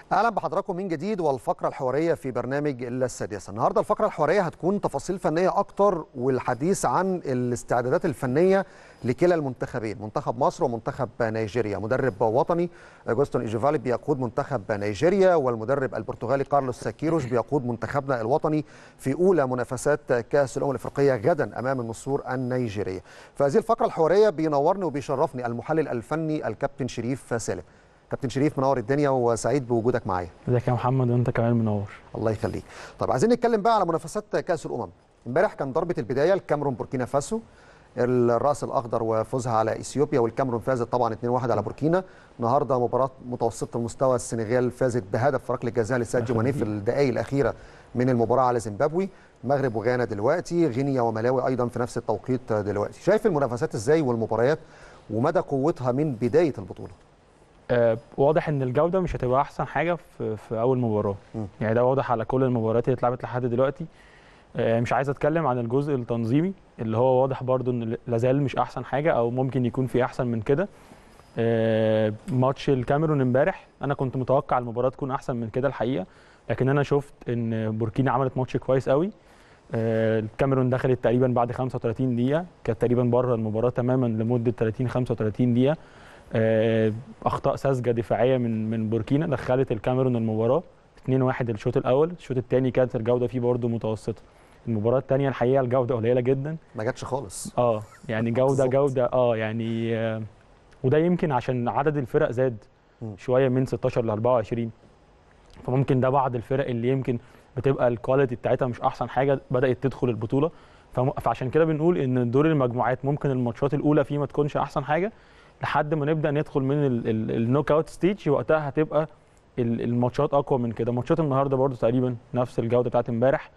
اهلا بحضراتكم من جديد والفقره الحواريه في برنامج السادسه النهارده الفقره الحواريه هتكون تفاصيل فنيه اكتر والحديث عن الاستعدادات الفنيه لكلا المنتخبين منتخب مصر ومنتخب نيجيريا مدرب وطني جوستون ايجيفالي بيقود منتخب نيجيريا والمدرب البرتغالي كارلوس كيروش بيقود منتخبنا الوطني في اولى منافسات كاس الامم الافريقيه غدا امام النصور النيجيريه فهذه الفقره الحواريه بينورني وبيشرفني المحلل الفني الكابتن شريف سالم كابتن شريف منور الدنيا وسعيد بوجودك معايا ازيك يا محمد وانت كمان منور الله يخليك طب عايزين نتكلم بقى على منافسات كاس الامم امبارح كان ضربه البدايه الكاميرون بوركينا فاسو الراس الاخضر وفوزها على اثيوبيا والكاميرون فازت طبعا 2-1 على بوركينا النهارده مباراه متوسطه المستوى السنغال فازت بهدف في ركله جزاء لساديو ماني في الدقائق الاخيره من المباراه على زيمبابوي المغرب وغانا دلوقتي غينيا وملاوي ايضا في نفس التوقيت دلوقتي شايف المنافسات ازاي والمباريات ومدى قوتها من بدايه البطوله آه واضح ان الجوده مش هتبقى احسن حاجه في, في اول مباراه م. يعني ده واضح على كل المباريات اللي اتلعبت لحد دلوقتي آه مش عايز اتكلم عن الجزء التنظيمي اللي هو واضح برضو ان لازال مش احسن حاجه او ممكن يكون في احسن من كده آه ماتش الكاميرون امبارح انا كنت متوقع المباراه تكون احسن من كده الحقيقه لكن انا شفت ان بوركينا عملت ماتش كويس قوي آه الكاميرون دخلت تقريبا بعد 35 دقيقه كانت تقريبا بره المباراه تماما لمده 30 35 دقيقه اخطاء ساذجه دفاعيه من من بوركينا دخلت الكاميرون المباراه 2-1 الشوط الاول الشوط الثاني كانت الجوده فيه برده متوسطه المباراه الثانيه الحقيقه الجوده قليله جدا ما جاتش خالص اه يعني جوده جوده اه يعني آه وده يمكن عشان عدد الفرق زاد م. شويه من 16 ل 24 فممكن ده بعض الفرق اللي يمكن بتبقى الكواليتي بتاعتها مش احسن حاجه بدات تدخل البطوله فعشان كده بنقول ان دور المجموعات ممكن الماتشات الاولى فيه ما تكونش احسن حاجه لحد ما نبدا ندخل من النوك اوت ستيج وقتها هتبقى الماتشات اقوى من كده ماتشات النهارده برضو تقريبا نفس الجوده بتاعت امبارح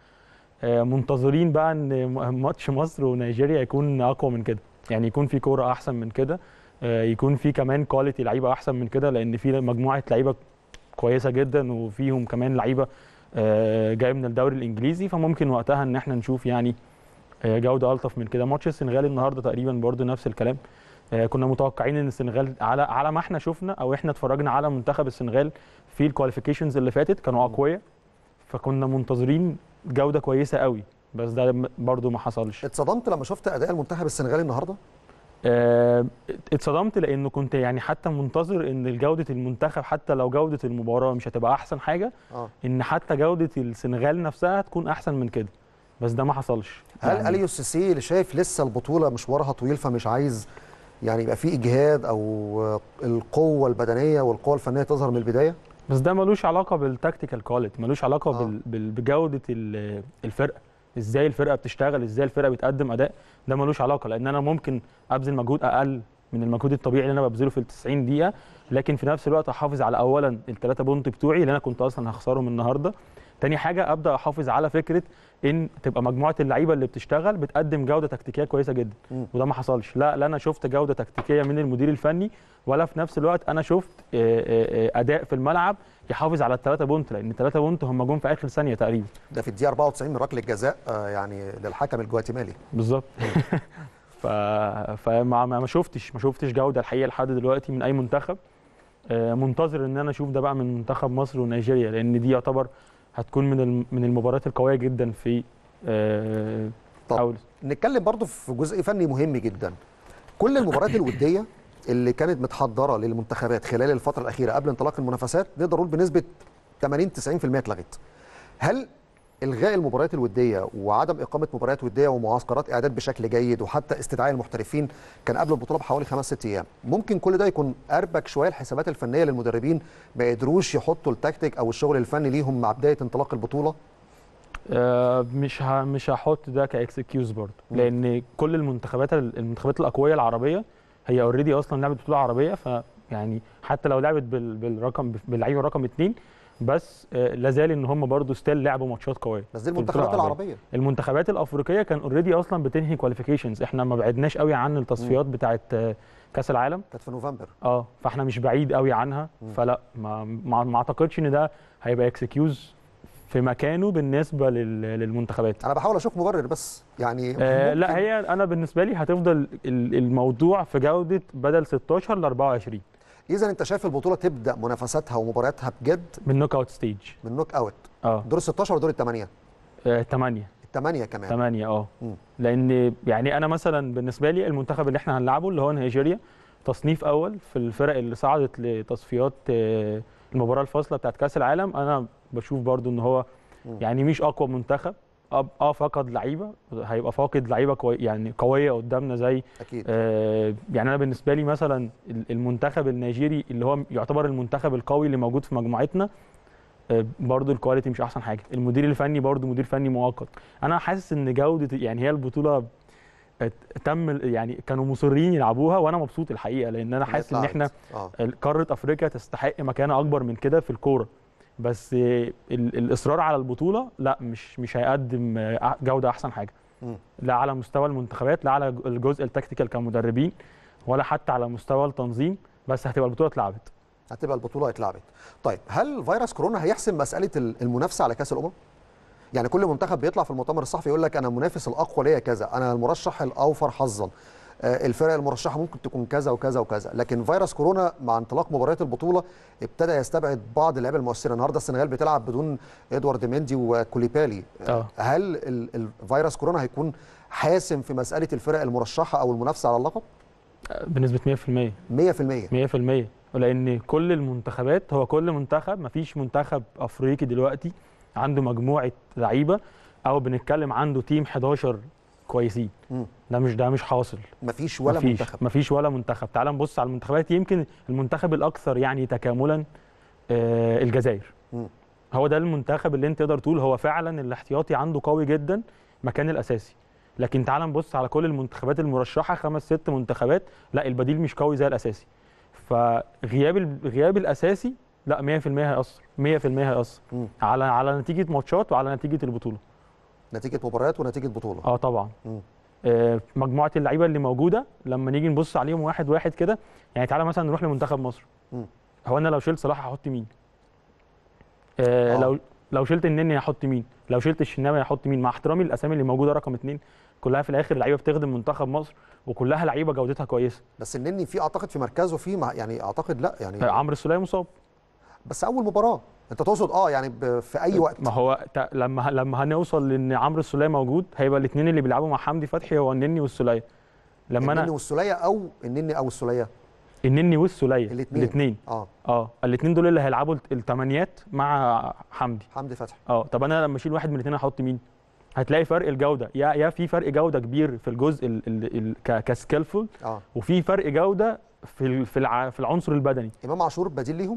منتظرين بقى ان ماتش مصر ونيجيريا يكون اقوى من كده يعني يكون في كوره احسن من كده يكون في كمان كواليتي لعيبه احسن من كده لان في مجموعه لعيبه كويسه جدا وفيهم كمان لعيبه جايه من الدوري الانجليزي فممكن وقتها ان احنا نشوف يعني جوده الطف من كده ماتش السنغال النهارده تقريبا برضو نفس الكلام كنا متوقعين ان السنغال على على ما احنا شفنا او احنا اتفرجنا على منتخب السنغال في الكواليفيكيشنز اللي فاتت كانوا اقوياء فكنا منتظرين جوده كويسه قوي بس ده برضو ما حصلش اتصدمت لما شفت اداء المنتخب السنغالي النهارده اه اتصدمت لانه كنت يعني حتى منتظر ان جوده المنتخب حتى لو جوده المباراه مش هتبقى احسن حاجه آه. ان حتى جوده السنغال نفسها تكون احسن من كده بس ده ما حصلش هل يعني اليو سيسي اللي شايف لسه البطوله مشوارها طويل فمش عايز يعني يبقى في اجهاد او القوه البدنيه والقوه الفنيه تظهر من البدايه بس ده ملوش علاقه بالتكتيكال كواليتي ملوش علاقه آه. بال... بجوده الفرقه ازاي الفرقه بتشتغل ازاي الفرقه بتقدم اداء ده ملوش علاقه لان انا ممكن ابذل مجهود اقل من المجهود الطبيعي اللي انا ببذله في ال 90 دقيقه لكن في نفس الوقت احافظ على اولا الثلاثه بونت بتوعي اللي انا كنت اصلا هخسرهم النهارده تاني حاجه ابدا احافظ على فكره ان تبقى مجموعه اللعيبه اللي بتشتغل بتقدم جوده تكتيكيه كويسه جدا م. وده ما حصلش لا لا انا شفت جوده تكتيكيه من المدير الفني ولا في نفس الوقت انا شفت اداء في الملعب يحافظ على الثلاثه بونت لان الثلاثه بونت هم جم في اخر ثانيه تقريبا ده في الدقيقه 94 من ركله جزاء يعني للحكم الجواتيمالي بالظبط ف... فما ما شفتش ما شفتش جوده الحقيقه لحد دلوقتي من اي منتخب منتظر ان انا اشوف ده بقى من منتخب مصر ونيجيريا لان دي يعتبر هتكون من من المباريات القويه جدا في آه طب أول. نتكلم برضو في جزء فني مهم جدا كل المباريات الوديه اللي كانت متحضره للمنتخبات خلال الفتره الاخيره قبل انطلاق المنافسات نقدر نقول بنسبه 80 90% اتلغت هل الغاء المباريات الوديه وعدم اقامه مباريات وديه ومعسكرات اعداد بشكل جيد وحتى استدعاء المحترفين كان قبل البطوله بحوالي خمس ست ايام ممكن كل ده يكون اربك شويه الحسابات الفنيه للمدربين ما قدروش يحطوا التكتيك او الشغل الفني ليهم مع بدايه انطلاق البطوله آه مش ها مش هحط ده كاكسكيوز برضه لان كل المنتخبات المنتخبات الاقويه العربيه هي اوريدي اصلا لعبت بطوله عربيه فيعني حتى لو لعبت بالرقم باللعيبه رقم اثنين بس آه لازال ان هم برضه ستيل لعبوا ماتشات قويه بس دي المنتخبات العربيه المنتخبات الافريقيه كان اوريدي اصلا بتنهي كواليفيكيشنز احنا ما بعدناش قوي عن التصفيات بتاعه آه كاس العالم كانت في نوفمبر اه فاحنا مش بعيد قوي عنها مم. فلا ما, ما, ما اعتقدش ان ده هيبقى اكسكيوز في مكانه بالنسبه للمنتخبات انا بحاول اشوف مبرر بس يعني آه لا هي انا بالنسبه لي هتفضل الموضوع في جوده بدل 16 ل 24 اذا انت شايف البطوله تبدا منافساتها ومبارياتها بجد من نوك اوت ستيج من نوك اوت اه دور ال 16 ودور الثمانيه 8 الثمانيه كمان 8 اه مم. لان يعني انا مثلا بالنسبه لي المنتخب اللي احنا هنلعبه اللي هو نيجيريا تصنيف اول في الفرق اللي صعدت لتصفيات آه، المباراه الفاصله بتاعت كاس العالم انا بشوف برضو ان هو مم. يعني مش اقوى منتخب اه آه فقد لعيبه هيبقى فاقد لعيبه كوي يعني قويه قدامنا زي اكيد آه، يعني انا بالنسبه لي مثلا ال- المنتخب النيجيري اللي هو يعتبر المنتخب القوي اللي موجود في مجموعتنا آه، برضو الكواليتي مش احسن حاجه المدير الفني برضو مدير فني مؤقت انا حاسس ان جوده يعني هي البطوله آه، تم يعني كانوا مصرين يلعبوها وانا مبسوط الحقيقه لان انا حاسس ان احنا اه قاره افريقيا تستحق مكانه اكبر من كده في الكوره بس آه، ال- الاصرار على البطوله لا مش مش هيقدم آه، جوده احسن حاجه مم. لا على مستوى المنتخبات لا على الجزء التكتيكال كمدربين ولا حتى على مستوى التنظيم بس هتبقى البطوله اتلعبت هتبقى البطوله اتلعبت طيب هل فيروس كورونا هيحسم مساله ال- المنافسه على كاس الامم يعني كل منتخب بيطلع في المؤتمر الصحفي يقول لك انا المنافس الاقوى ليا كذا انا المرشح الاوفر حظا آه، الفرق المرشحه ممكن تكون كذا وكذا وكذا لكن فيروس كورونا مع انطلاق مباريات البطوله ابتدى يستبعد بعض اللعيبه المؤثره النهارده السنغال بتلعب بدون ادوارد مندي وكوليبالي آه. هل ال- الفيروس كورونا هيكون حاسم في مساله الفرق المرشحه او المنافسه على اللقب آه، بنسبه 100% 100% 100% لان كل المنتخبات هو كل منتخب مفيش منتخب افريقي دلوقتي عنده مجموعه لعيبه او بنتكلم عنده تيم 11 كويسين مم. ده مش ده مش حاصل مفيش ولا مفيش منتخب مفيش ولا منتخب تعال نبص على المنتخبات يمكن المنتخب الاكثر يعني تكاملا آه، الجزائر مم. هو ده المنتخب اللي انت تقدر تقول هو فعلا الاحتياطي عنده قوي جدا مكان الاساسي لكن تعال نبص على كل المنتخبات المرشحه خمس ست منتخبات لا البديل مش قوي زي الاساسي فغياب ال- غياب الاساسي لا 100% هيأثر 100% هيأثر مم. على على نتيجه ماتشات وعلى نتيجه البطوله نتيجه مباريات ونتيجه بطوله اه طبعا مم. آه، مجموعه اللعيبه اللي موجوده لما نيجي نبص عليهم واحد واحد كده يعني تعالى مثلا نروح لمنتخب مصر مم. هو انا لو شلت صلاح هحط مين آه آه. لو لو شلت النني هحط مين لو شلت الشناوي هحط مين مع احترامي الاسامي اللي موجوده رقم اتنين كلها في الاخر لعيبه بتخدم منتخب مصر وكلها لعيبه جودتها كويسه بس النني في اعتقد في مركزه في مع يعني اعتقد لا يعني آه، عمرو السوليه مصاب بس اول مباراه انت تقصد اه يعني ب- في اي وقت ما هو تا- لما لما هنوصل لان عمرو السوليه موجود هيبقى الاثنين اللي بيلعبوا مع حمدي فتحي هو النني والسوليه لما النني انا والسوليه او النني او السوليه النني والسوليه الاتنين. الاثنين اه اه الاثنين دول اللي هيلعبوا الثمانيات مع حمدي حمدي فتحي اه طب انا لما اشيل واحد من الاثنين احط مين هتلاقي فرق الجوده يا يا في فرق جوده كبير في الجزء ال ال ال ك- كسكيلفول اه وفي فرق جوده في ال- في الع في العنصر البدني امام عاشور بديل ليهم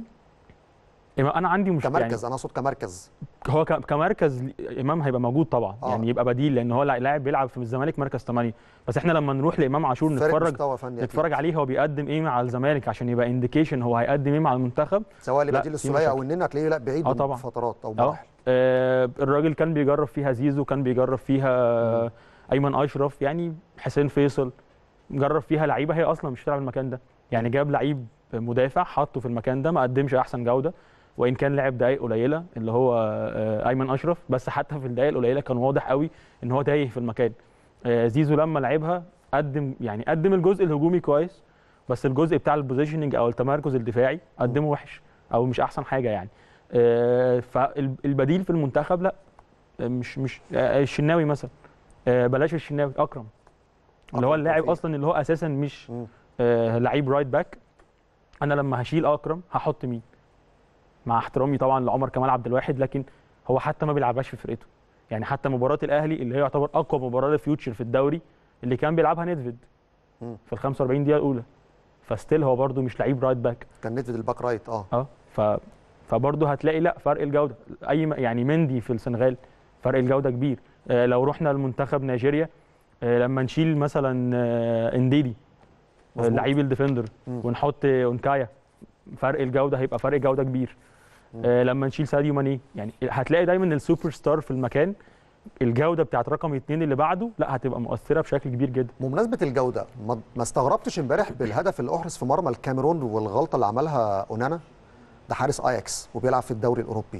إما انا عندي مشكله يعني كمركز انا اقصد كمركز هو ك- كمركز ل- امام هيبقى موجود طبعا آه. يعني يبقى بديل لان هو لا- لاعب بيلعب في الزمالك مركز 8 بس احنا لما نروح لامام عاشور فارق نتفرج مستوى فني أكيد. نتفرج عليه هو بيقدم ايه مع الزمالك عشان يبقى انديكيشن هو هيقدم ايه مع المنتخب سواء لا، لبديل في السوليه او مشاكل. النني هتلاقيه لا بعيد آه من طبعا. فترات او اه مراحل آه، الراجل كان بيجرب فيها زيزو كان بيجرب فيها آه، ايمن اشرف يعني حسين فيصل جرب فيها لعيبه هي اصلا مش هتلعب المكان ده يعني جاب لعيب مدافع حطه في المكان ده ما قدمش احسن جوده وان كان لعب دقائق قليله اللي هو آه، ايمن اشرف بس حتى في الدقائق القليله كان واضح قوي ان هو تايه في المكان آه، زيزو لما لعبها قدم يعني قدم الجزء الهجومي كويس بس الجزء بتاع البوزيشننج او التمركز الدفاعي قدمه وحش او مش احسن حاجه يعني آه، فالبديل في المنتخب لا آه، مش مش آه، الشناوي مثلا آه، بلاش الشناوي اكرم اللي هو أكرم اللاعب توفيق. اصلا اللي هو اساسا مش مم. آه، لعيب رايت باك انا لما هشيل اكرم هحط مين مع احترامي طبعا لعمر كمال عبد الواحد لكن هو حتى ما بيلعبهاش في فرقته يعني حتى مباراه الاهلي اللي هي يعتبر اقوى مباراه لفيوتشر في الدوري اللي كان بيلعبها نيدفيد مم. في ال 45 دقيقه الاولى فستيل هو برده مش لعيب رايت باك كان نيدفيد الباك رايت اه اه ف فبرضه هتلاقي لا فرق الجوده اي م- يعني مندي في السنغال فرق الجوده كبير آه لو رحنا لمنتخب نيجيريا آه لما نشيل مثلا آه انديدي آه مظبوط. لعيب الديفندر مم. ونحط اونكايا فرق الجوده هيبقى فرق جوده كبير مم. آه لما نشيل ساديو ماني يعني هتلاقي دايما السوبر ستار في المكان الجوده بتاعت رقم اتنين اللي بعده لا هتبقى مؤثره بشكل كبير جدا بمناسبه الجوده ما ما استغربتش امبارح بالهدف اللي احرز في مرمى الكاميرون والغلطه اللي عملها اونانا ده حارس اياكس وبيلعب في الدوري الاوروبي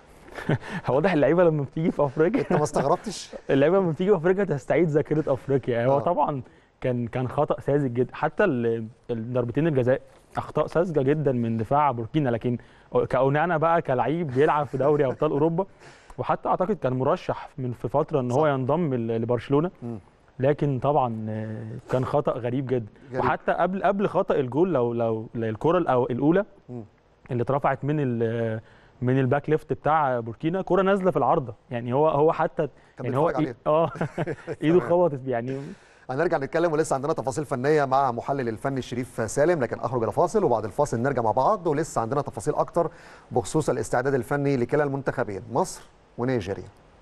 واضح اللعيبه لما بتيجي في افريقيا انت ما استغربتش اللعيبه لما بتيجي في افريقيا تستعيد ذاكره افريقيا هو آه. طبعا كان كان خطا ساذج جدا حتى ال- الضربتين الجزاء اخطاء ساذجه جدا من دفاع بوركينا لكن كاونانا بقى كلعيب بيلعب في دوري ابطال اوروبا وحتى اعتقد كان مرشح من في فتره ان هو صح. ينضم ل- لبرشلونه مم. لكن طبعا آه، كان خطا غريب جدا غريب. وحتى قبل قبل خطا الجول لو لو الكره الأو- الاولى مم. اللي اترفعت من ال- من الباك ليفت بتاع بوركينا كره نازله في العارضه يعني هو هو حتى كان يعني هو بيتفرج إيه- اه ايده خبطت يعني هنرجع نتكلم ولسه عندنا تفاصيل فنيه مع محلل الفني الشريف سالم لكن اخرج الى فاصل وبعد الفاصل نرجع مع بعض ولسه عندنا تفاصيل اكتر بخصوص الاستعداد الفني لكلا المنتخبين مصر ونيجيريا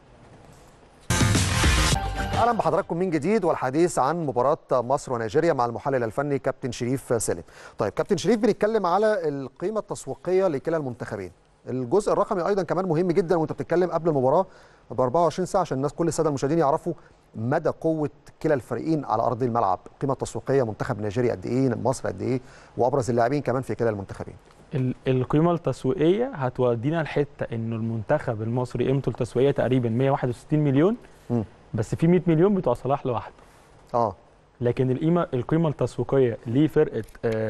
اهلا بحضراتكم من جديد والحديث عن مباراه مصر ونيجيريا مع المحلل الفني كابتن شريف سالم طيب كابتن شريف بنتكلم على القيمه التسويقيه لكلا المنتخبين الجزء الرقمي ايضا كمان مهم جدا وانت بتتكلم قبل المباراه ب 24 ساعه عشان الناس كل الساده المشاهدين يعرفوا مدى قوه كلا الفريقين على ارض الملعب القيمه التسويقيه منتخب نيجيريا قد ايه مصر قد ايه وابرز اللاعبين كمان في كلا المنتخبين ال- القيمه التسويقيه هتودينا لحته انه المنتخب المصري قيمته التسويقيه تقريبا 161 مليون مم. بس في 100 مليون بتوع صلاح لوحده اه لكن القيمه القيمه التسويقيه لفرقه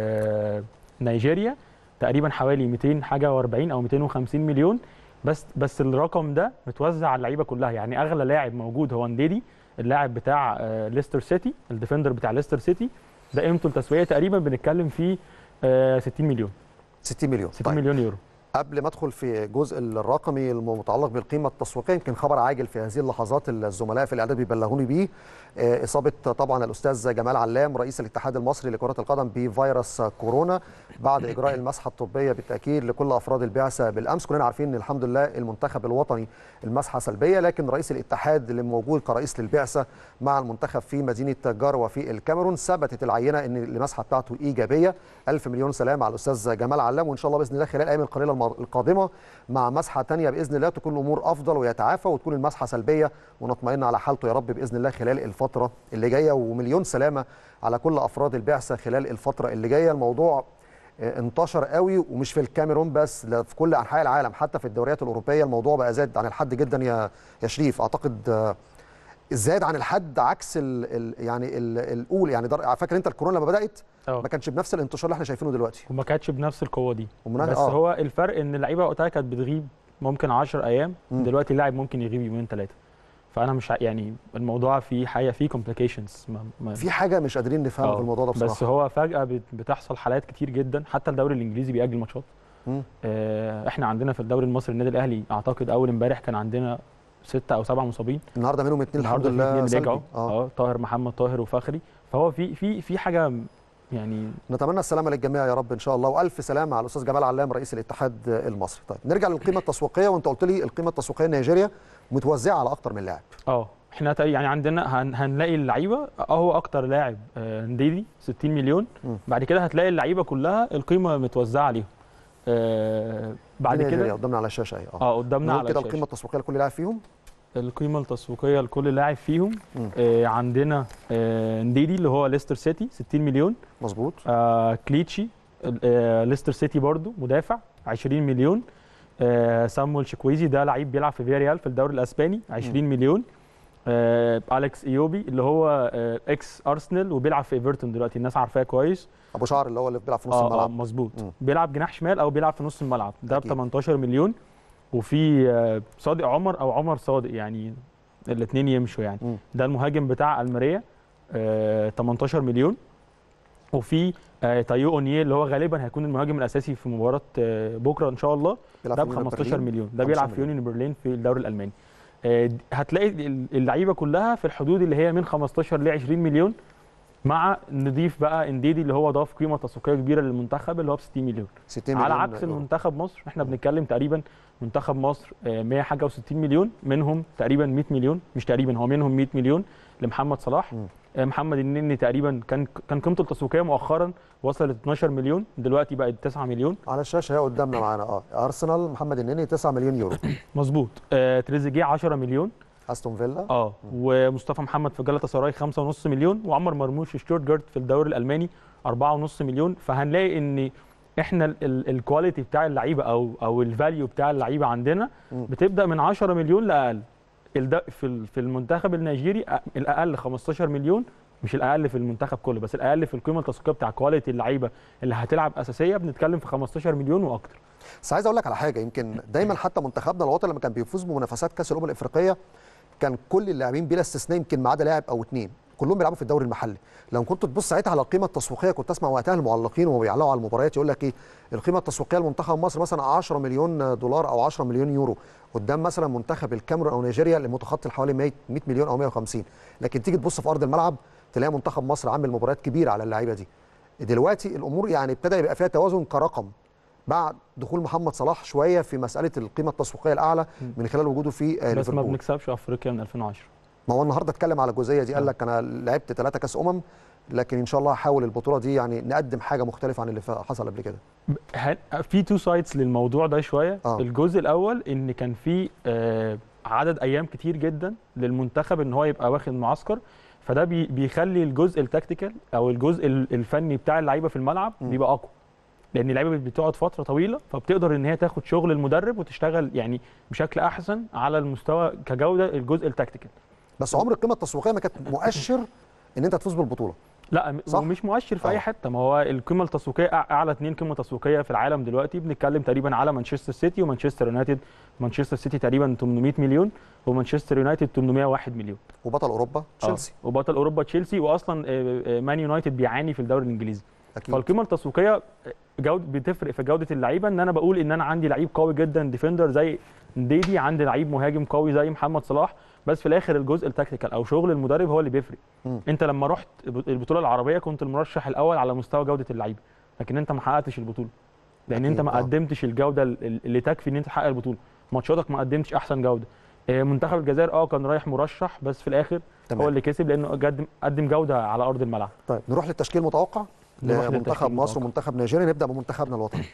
آه نيجيريا تقريبا حوالي 200 حاجه و40 او 250 مليون بس بس الرقم ده متوزع على اللعيبه كلها يعني اغلى لاعب موجود هو نديدي اللاعب بتاع آه ليستر سيتي الديفندر بتاع ليستر سيتي ده قيمته التسويقيه تقريبا بنتكلم فيه آه 60 مليون 60 مليون 60 مليون يورو قبل ما ادخل في الجزء الرقمي المتعلق بالقيمه التسويقيه يمكن خبر عاجل في هذه اللحظات الزملاء في الاعداد بيبلغوني بيه آه، اصابه طبعا الاستاذ جمال علام رئيس الاتحاد المصري لكره القدم بفيروس كورونا بعد اجراء المسحه الطبيه بالتاكيد لكل افراد البعثه بالامس كلنا عارفين ان الحمد لله المنتخب الوطني المسحه سلبيه لكن رئيس الاتحاد اللي موجود كرئيس للبعثه مع المنتخب في مدينه جاروا في الكاميرون ثبتت العينه ان المسحه بتاعته ايجابيه ألف مليون سلام على الاستاذ جمال علام وان شاء الله باذن الله خلال الايام القليله الم- القادمه مع مسحه ثانيه باذن الله تكون الامور افضل ويتعافى وتكون المسحه سلبيه ونطمئن على حالته يا رب باذن الله خلال الفتره اللي جايه ومليون سلامه على كل افراد البعثه خلال الفتره اللي جايه الموضوع آه، انتشر قوي ومش في الكاميرون بس لا في كل انحاء العالم حتى في الدوريات الاوروبيه الموضوع بقى زاد عن الحد جدا يا يا شريف اعتقد آه، زاد عن الحد عكس ال ال يعني ال الاول يعني در- فاكر انت الكورونا لما بدات اه ما كانش بنفس الانتشار اللي احنا شايفينه دلوقتي وما كانتش بنفس القوه دي ومنها- بس آه. هو الفرق ان اللعيبه وقتها كانت بتغيب ممكن 10 ايام مم. دلوقتي اللاعب ممكن يغيب يومين ثلاثه فانا مش ع- يعني الموضوع فيه حقيقه فيه كومبليكيشنز في حاجه مش قادرين نفهمها آه، في الموضوع ده بصراحه بس هو فجاه بت- بتحصل حالات كتير جدا حتى الدوري الانجليزي بيأجل ماتشات مم. آه، احنا عندنا في الدوري المصري النادي الاهلي اعتقد اول امبارح كان عندنا ستة او سبعة مصابين النهارده منهم اتنين الحمد النهارده في لله اتنين رجعوا سلبي. اه اه طاهر محمد طاهر وفخري فهو في في في حاجه يعني نتمنى السلامه للجميع يا رب ان شاء الله والف سلامه على الاستاذ جمال علام رئيس الاتحاد المصري طيب نرجع للقيمه التسويقيه وانت قلت لي القيمه التسويقيه نيجيريا متوزعه على اكتر من لاعب اه احنا تق- يعني عندنا هن هنلاقي اللعيبه هو اكتر لاعب آه، نديدي 60 مليون مم. بعد كده هتلاقي اللعيبه كلها القيمه متوزعه عليهم آه، بعد دي نيجيريا كده قدامنا على الشاشه اهي اه اه قدامنا نقول على كده الشاشة. القيمه التسويقيه لكل لاعب فيهم القيمه التسويقيه لكل لاعب فيهم مم. آه عندنا آه نديدي اللي هو ليستر سيتي 60 مليون مظبوط آه كليتشي آه ليستر سيتي برضو مدافع 20 مليون آه سامويل شكويزي ده لعيب بيلعب في فياريال في الدوري الاسباني 20 مليون آه اليكس ايوبي اللي هو آه اكس ارسنال وبيلعب في ايفرتون دلوقتي الناس عارفاه كويس ابو شعر اللي هو اللي بيلعب في نص اه, آه الملعب مظبوط مم. بيلعب جناح شمال او بيلعب في نص الملعب ده ب أكيد. 18 مليون وفي آه صادق عمر او عمر صادق يعني الاثنين يمشوا يعني مم. ده المهاجم بتاع الماريا آه 18 مليون وفي آه تايو اونيه اللي هو غالبا هيكون المهاجم الاساسي في مباراه آه بكره ان شاء الله بيلعب ده في ب يونيون 15 برلين. مليون ده 15 بيلعب في مليون. يونيون برلين في الدوري الالماني آه، د- هتلاقي ال- اللعيبه كلها في الحدود اللي هي من 15 ل 20 مليون مع نضيف بقى انديدي اللي هو ضاف قيمه تسويقيه كبيره للمنتخب اللي هو ب 60 مليون 60 على مليون عكس يورو. المنتخب مصر احنا بنتكلم تقريبا منتخب مصر آه، 100 حاجه و60 مليون منهم تقريبا 100 مليون مش تقريبا هو منهم 100 مليون لمحمد صلاح مم. آه، محمد النني تقريبا كان كان قيمته التسويقيه مؤخرا وصلت 12 مليون دلوقتي بقت 9 مليون على الشاشه هي قدامنا معانا اه ارسنال محمد النني 9 مليون يورو مظبوط آه، تريزيجيه 10 مليون استون فيلا اه ومصطفى محمد في جالاتا سراي 5.5 مليون وعمر مرموش في شتوتجارت في الدوري الالماني 4.5 مليون فهنلاقي ان احنا ال- ال- الكواليتي بتاع اللعيبه او او الفاليو بتاع اللعيبه عندنا مم. بتبدا من 10 مليون لاقل الد- في ال- في المنتخب النيجيري أ- الاقل 15 مليون مش الاقل في المنتخب كله بس الاقل في القيمه التسويقيه بتاع كواليتي اللعيبه اللي هتلعب اساسيه بنتكلم في 15 مليون واكتر بس عايز اقول لك على حاجه يمكن دايما حتى منتخبنا الوطني لما كان بيفوز بمنافسات كاس الامم الافريقيه كان كل اللاعبين بلا استثناء يمكن ما عدا لاعب او اثنين كلهم بيلعبوا في الدوري المحلي لو كنت تبص ساعتها على القيمه التسويقيه كنت اسمع وقتها المعلقين وهم بيعلقوا على المباريات يقول لك ايه القيمه التسويقيه لمنتخب مصر مثلا 10 مليون دولار او 10 مليون يورو قدام مثلا منتخب الكاميرون او نيجيريا اللي متخطي حوالي 100 100 مليون او 150 لكن تيجي تبص في ارض الملعب تلاقي منتخب مصر عامل مباريات كبيره على اللعيبه دي دلوقتي الامور يعني ابتدى يبقى فيها توازن كرقم بعد دخول محمد صلاح شويه في مساله القيمه التسويقيه الاعلى من خلال وجوده في آه، بس ما ليفربول بنكسبش افريقيا من 2010 ما هو النهارده اتكلم على الجزئيه دي قال لك انا لعبت ثلاثه كاس امم لكن ان شاء الله هحاول البطوله دي يعني نقدم حاجه مختلفه عن اللي ف- حصل قبل كده ه- في تو سايدز للموضوع ده شويه آه. الجزء الاول ان كان في آه، عدد ايام كتير جدا للمنتخب ان هو يبقى واخد معسكر فده بي- بيخلي الجزء التكتيكال او الجزء ال- الفني بتاع اللعيبه في الملعب م. بيبقى اقوى لان اللعيبه بتقعد فتره طويله فبتقدر ان هي تاخد شغل المدرب وتشتغل يعني بشكل احسن على المستوى كجوده الجزء التكتيكال بس عمر القيمه التسويقيه ما كانت مؤشر ان انت تفوز بالبطوله لا م- صح؟ ومش مؤشر في آه. اي حته ما هو القيمه التسويقيه أع- اعلى اثنين قيمه تسويقيه في العالم دلوقتي بنتكلم تقريبا على مانشستر سيتي ومانشستر يونايتد مانشستر سيتي تقريبا 800 مليون ومانشستر يونايتد 801 مليون وبطل اوروبا تشيلسي آه. وبطل اوروبا تشيلسي واصلا آه، آه، مان يونايتد بيعاني في الدوري الانجليزي اكيد فالقيمه التسويقيه جود بتفرق في جوده اللعيبه ان انا بقول ان انا عندي لعيب قوي جدا ديفندر زي ديدي عندي لعيب مهاجم قوي زي محمد صلاح بس في الاخر الجزء التكتيكال او شغل المدرب هو اللي بيفرق مم. انت لما رحت البطوله العربيه كنت المرشح الاول على مستوى جوده اللعيبه لكن انت ما حققتش البطوله لان انت أكيد، ما آه. قدمتش الجوده ال- اللي تكفي ان انت تحقق البطوله ماتشاتك ما قدمتش احسن جوده آه، منتخب الجزائر اه كان رايح مرشح بس في الاخر هو تمام اللي كسب لانه قدم قدم جوده على ارض الملعب طيب نروح للتشكيل المتوقع نروح لمنتخب للتشكيل مصر المتوقع. ومنتخب نيجيريا نبدا بمنتخبنا الوطني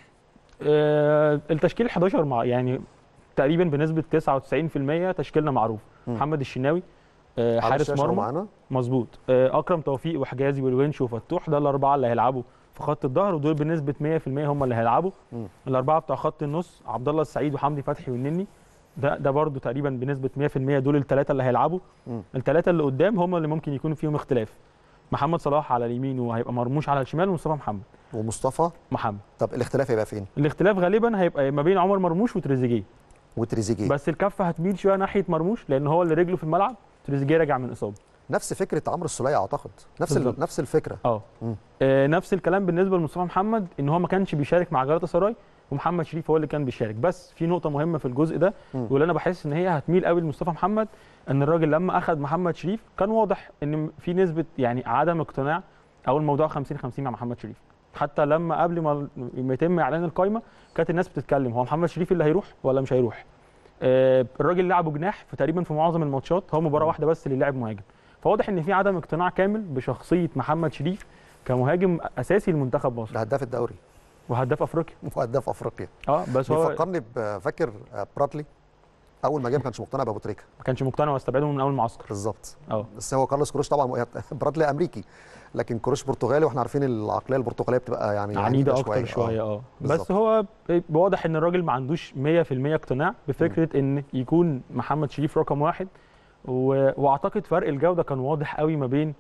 آه، التشكيل 11 مع يعني تقريبا بنسبه 99% تشكيلنا معروف مم. محمد الشناوي آه، على حارس الشاشة مرمى معانا مظبوط آه، اكرم توفيق وحجازي والونش وفتوح ده الاربعه اللي هيلعبوا في خط الظهر ودول بنسبه 100% هم اللي هيلعبوا مم. الاربعه بتوع خط النص عبد الله السعيد وحمدي فتحي والنني ده ده برده تقريبا بنسبه 100% دول الثلاثه اللي هيلعبوا مم. الثلاثه اللي قدام هم اللي ممكن يكون فيهم اختلاف محمد صلاح على اليمين وهيبقى مرموش على الشمال ومصطفى محمد ومصطفى محمد طب الاختلاف هيبقى فين الاختلاف غالبا هيبقى ما بين عمر مرموش وتريزيجيه وتريزيجيه بس الكفه هتميل شويه ناحيه مرموش لان هو اللي رجله في الملعب تريزيجيه راجع من اصابه نفس فكره عمرو السوليه اعتقد نفس ال... بالظبط. نفس الفكره اه مم. آه، نفس الكلام بالنسبه لمصطفى محمد ان هو ما كانش بيشارك مع جلاتا سراي ومحمد شريف هو اللي كان بيشارك بس في نقطه مهمه في الجزء ده مم. واللي انا بحس ان هي هتميل قوي لمصطفى محمد ان الراجل لما اخذ محمد شريف كان واضح ان في نسبه يعني عدم اقتناع او الموضوع 50 50 مع محمد شريف حتى لما قبل ما ما يتم اعلان القائمه كانت الناس بتتكلم هو محمد شريف اللي هيروح ولا مش هيروح آه، الراجل لعبه جناح فتقريبا في معظم الماتشات هو مباراه واحده بس اللي لعب مهاجم فواضح ان في عدم اقتناع كامل بشخصيه محمد شريف كمهاجم اساسي لمنتخب مصر ده هداف الدوري وهداف افريقيا وهداف افريقيا اه بس هو بيفكرني بفاكر براتلي اول ما جه ما كانش مقتنع بابو تريكه ما كانش مقتنع واستبعده من اول معسكر بالظبط اه بس هو كارلوس كروش طبعا براتلي امريكي لكن كروش برتغالي واحنا عارفين العقليه البرتغاليه بتبقى يعني عنيده اكتر شويه اه بالظبط. بس هو واضح ان الراجل ما عندوش 100% اقتناع بفكره ان يكون محمد شريف رقم واحد و... واعتقد فرق الجوده كان واضح قوي ما بين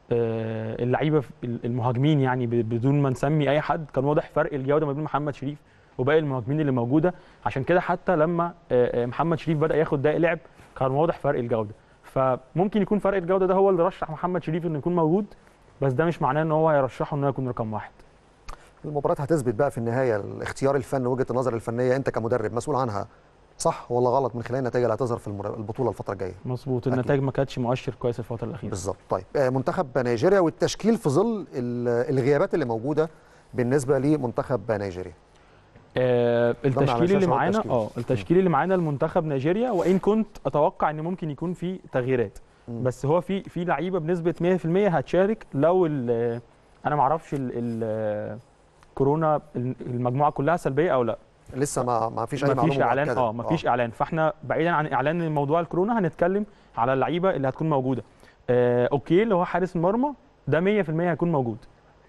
آه، اللعيبه في- المهاجمين يعني ب- بدون ما نسمي اي حد كان واضح فرق الجوده ما بين محمد شريف وباقي المهاجمين اللي موجوده عشان كده حتى لما آه، آه، محمد شريف بدا ياخد دقائق لعب كان واضح فرق الجوده فممكن يكون فرق الجوده ده هو اللي رشح محمد شريف انه يكون موجود بس ده مش معناه ان هو هيرشحه انه يكون رقم واحد المباراه هتثبت بقى في النهايه الاختيار الفني وجهه النظر الفنيه انت كمدرب مسؤول عنها صح ولا غلط من خلال النتائج اللي هتظهر في المر- البطوله الفتره الجايه مظبوط أكيد. النتائج ما كانتش مؤشر كويس الفتره الاخيره بالظبط طيب آه، منتخب نيجيريا والتشكيل في ظل ال- الغيابات اللي موجوده بالنسبه لمنتخب نيجيريا آه على التشكيل اللي الشاشة معانا والتشكيل. اه التشكيل اللي معانا لمنتخب نيجيريا وان كنت اتوقع ان ممكن يكون في تغييرات مم. بس هو في في لعيبه بنسبه 100% هتشارك لو ال- انا ما اعرفش ال- ال- كورونا المجموعه كلها سلبيه او لا لسه ما ما فيش اي ما معلومه فيش اعلان مؤكدة. اه ما فيش اعلان فاحنا بعيدا عن اعلان موضوع الكورونا هنتكلم على اللعيبه اللي هتكون موجوده آه اوكي اللي هو حارس المرمى ده 100% هيكون موجود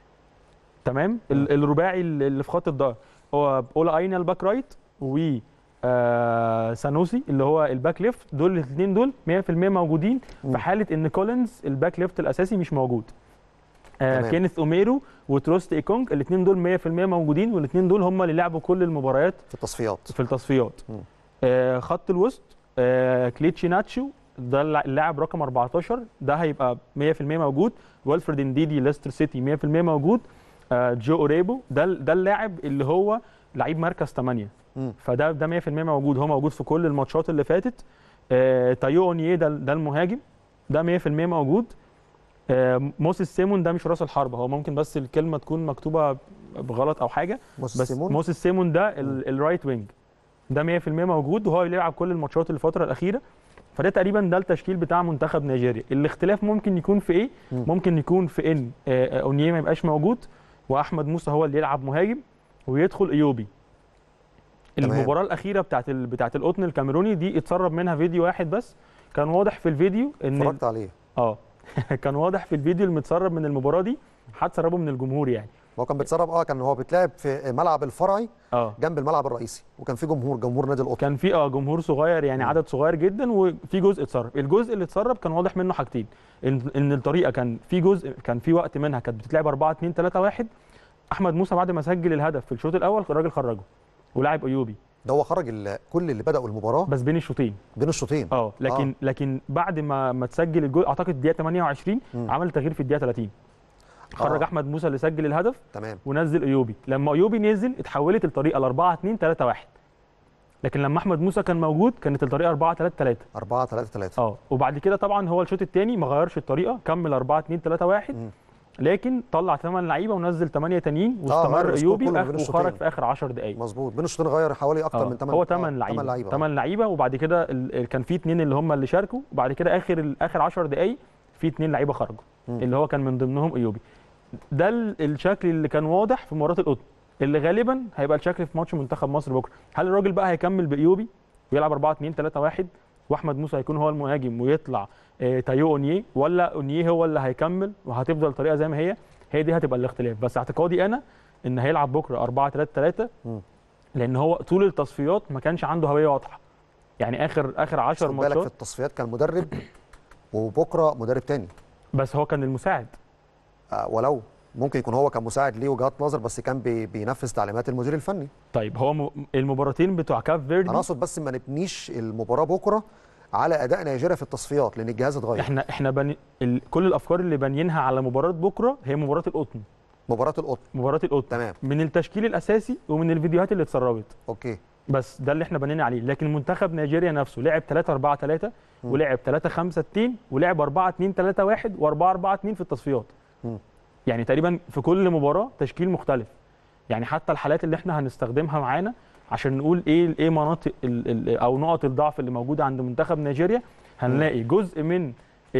تمام ال- الرباعي اللي في خط الظهر هو اولا اينا الباك رايت و آه سانوسي اللي هو الباك ليفت دول الاثنين دول 100% موجودين مم. في حاله ان كولينز الباك ليفت الاساسي مش موجود آه تمام. كينيث اوميرو وتروست ايكونج الاثنين دول 100% موجودين والاثنين دول هم اللي لعبوا كل المباريات في التصفيات في التصفيات مم. آه خط الوسط آه كليتشي ناتشو ده الل- اللاعب رقم 14 ده هيبقى 100% موجود والفريد انديدي ليستر سيتي 100% موجود آه جو اوريبو ده ال- ده اللاعب اللي هو لعيب مركز 8 مم. فده ده 100% موجود هو موجود في كل الماتشات اللي فاتت آه تايو اونيه ده ده المهاجم ده 100% موجود آه موسيس سيمون ده مش راس الحربه هو ممكن بس الكلمه تكون مكتوبه بغلط او حاجه موسى بس سيمون موسيس سيمون ده ال- الرايت وينج ده 100% موجود وهو بيلعب كل الماتشات الفتره الاخيره فده تقريبا ده التشكيل بتاع منتخب نيجيريا الاختلاف ممكن يكون في ايه مم. ممكن يكون في ان آه، آه، اونيه ما يبقاش موجود واحمد موسى هو اللي يلعب مهاجم ويدخل ايوبي تمام. المباراه الاخيره بتاعت ال... بتاعت القطن الكاميروني دي اتسرب منها فيديو واحد بس كان واضح في الفيديو ان اتفرجت عليه اه كان واضح في الفيديو المتسرب من المباراه دي حد سربه من الجمهور يعني هو كان بيتسرب اه كان هو بيتلعب في ملعب الفرعي اه جنب الملعب الرئيسي وكان في جمهور جمهور نادي القطن كان في اه جمهور صغير يعني مم. عدد صغير جدا وفي جزء اتسرب الجزء اللي اتسرب كان واضح منه حاجتين ان ان الطريقه كان في جزء كان في وقت منها كانت بتتلعب 4 2 3 1 احمد موسى بعد ما سجل الهدف في الشوط الاول الراجل خرجه ولاعب ايوبي ده هو خرج ال- كل اللي بداوا المباراه بس بين الشوطين بين الشوطين اه لكن آه. لكن بعد ما ما تسجل الجول اعتقد الدقيقه 28 مم. عمل تغيير في الدقيقه 30 خرج آه. احمد موسى اللي سجل الهدف تمام ونزل ايوبي لما ايوبي نزل اتحولت الطريقه ل 4 2 3 1 لكن لما احمد موسى كان موجود كانت الطريقه 4 3 3 4 3 3 اه وبعد كده طبعا هو الشوط الثاني ما غيرش الطريقه كمل 4 2 3 1 مم. لكن طلع 8 لعيبه ونزل 8 تانيين غير واستمر السكور ايوبي كله في بين آخر- وخرج الشوطين. في اخر 10 دقائق مظبوط بين الشوطين غير حوالي اكتر آه، من 8 هو 8 لعيبه لعيبه 8 لعيبه وبعد كده ال- ال- كان في اثنين اللي هم اللي شاركوا وبعد كده اخر ال- اخر 10 دقائق في اثنين لعيبه خرجوا مم. اللي هو كان من ضمنهم ايوبي ده ال- الشكل اللي كان واضح في مباراه القطن اللي غالبا هيبقى الشكل في ماتش منتخب مصر بكره هل الراجل بقى هيكمل بايوبي ويلعب 4 2 3 1 واحمد موسى هيكون هو المهاجم ويطلع آه، تايو اونيه ولا اونيه هو اللي هيكمل وهتفضل الطريقه زي ما هي هي دي هتبقى الاختلاف بس اعتقادي انا ان هيلعب بكره 4 3 3 مم. لان هو طول التصفيات ما كانش عنده هويه واضحه يعني اخر اخر 10 خد بالك في ماتشات التصفيات كان مدرب وبكره مدرب تاني بس هو كان المساعد آه ولو ممكن يكون هو كان مساعد ليه وجهات نظر بس كان بي بينفذ تعليمات المدير الفني طيب هو م- المباراتين بتوع كاف فيردي انا اقصد بس ما نبنيش المباراه بكره على اداء نيجيريا في التصفيات لان الجهاز اتغير احنا احنا بني... ال... كل الافكار اللي بانيينها على مباراه بكره هي مباراه القطن مباراه القطن مباراه القطن تمام من التشكيل الاساسي ومن الفيديوهات اللي اتسربت اوكي بس ده اللي احنا بنينا عليه لكن منتخب نيجيريا نفسه لعب 3 4 3 مم. ولعب 3 5 2 ولعب 4 2 3 1 و4 4 2 في التصفيات مم. يعني تقريبا في كل مباراه تشكيل مختلف يعني حتى الحالات اللي احنا هنستخدمها معانا عشان نقول ايه ايه مناطق ال ال او نقط الضعف اللي موجوده عند منتخب نيجيريا هنلاقي جزء من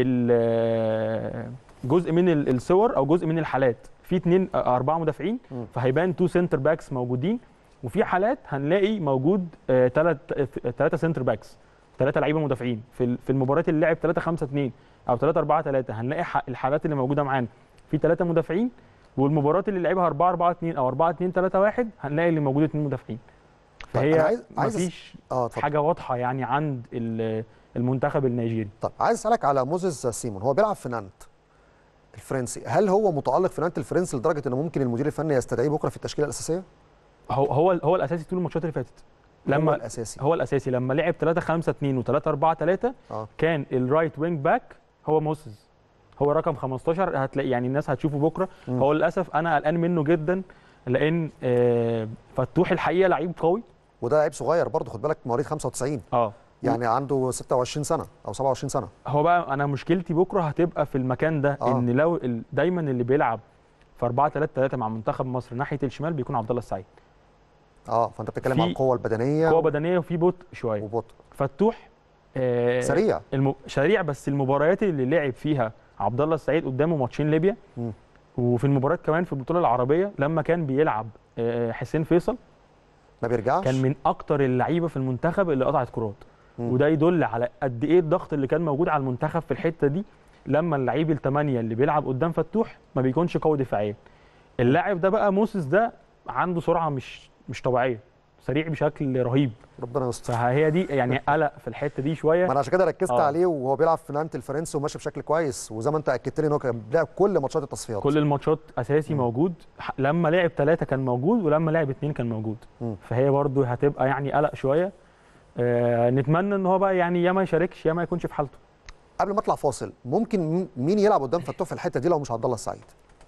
ال- جزء من ال- الصور او جزء من الحالات في اثنين اربعه مدافعين مم. فهيبان تو سنتر باكس موجودين وفي حالات هنلاقي موجود ثلاث ثلاثه سنتر باكس ثلاثه لعيبه مدافعين في ال- في المباريات اللي لعب 3 5 2 او 3 4 3 هنلاقي ح- الحالات اللي موجوده معانا في ثلاثه مدافعين والمباريات اللي لعبها 4 4 2 او 4 2 3 1 هنلاقي اللي موجود اثنين مدافعين طيب فهي أنا عايز- عايز أس- مفيش اه اتفضل حاجه واضحه يعني عند ال- المنتخب النيجيري طب عايز اسالك على موزيس سيمون هو بيلعب في نانت الفرنسي هل هو متالق في نانت الفرنسي لدرجه انه ممكن المدير الفني يستدعيه بكره في التشكيله الاساسيه هو هو هو الاساسي طول الماتشات اللي فاتت هو لما الاساسي هو الاساسي لما لعب 3 5 2 و3 4 3 اه كان الرايت وينج باك هو موسيس هو رقم 15 هتلاقي يعني الناس هتشوفه بكره مم. هو للاسف انا قلقان منه جدا لان آه، فتوح الحقيقه لعيب قوي وده لعيب صغير برضه خد بالك مواليد 95 اه يعني عنده 26 سنه او 27 سنه هو بقى انا مشكلتي بكره هتبقى في المكان ده آه. ان لو ال- دايما اللي بيلعب في 4 3 3 مع منتخب مصر ناحيه الشمال بيكون عبد الله السعيد اه فانت بتتكلم في عن القوه البدنيه قوه بدنيه وفي بطء شويه وبطء فتوح آه، سريع الم... سريع بس المباريات اللي لعب فيها عبد الله السعيد قدامه ماتشين ليبيا مم. وفي المباريات كمان في البطوله العربيه لما كان بيلعب آه، حسين فيصل ما بيرجعش كان من اكتر اللعيبه في المنتخب اللي قطعت كرات مم. وده يدل على قد ايه الضغط اللي كان موجود على المنتخب في الحته دي لما اللعيب الثمانيه اللي بيلعب قدام فتوح ما بيكونش قوي دفاعيا اللاعب ده بقى موسيس ده عنده سرعه مش مش طبيعيه سريع بشكل رهيب ربنا يستر فهي دي يعني قلق في الحته دي شويه ما انا عشان كده ركزت آه. عليه وهو بيلعب في نانت الفرنسي وماشي بشكل كويس وزي ما انت اكدت لي ان هو كان بيلعب كل ماتشات التصفيات كل الماتشات اساسي مم. موجود ح- لما لعب ثلاثه كان موجود ولما لعب اثنين كان موجود مم. فهي برضو هتبقى يعني قلق شويه آه نتمنى ان هو بقى يعني يا ما يشاركش يا ما يكونش في حالته قبل ما اطلع فاصل ممكن مين- مين يلعب قدام فتوح في الحته دي لو مش عبد الله السعيد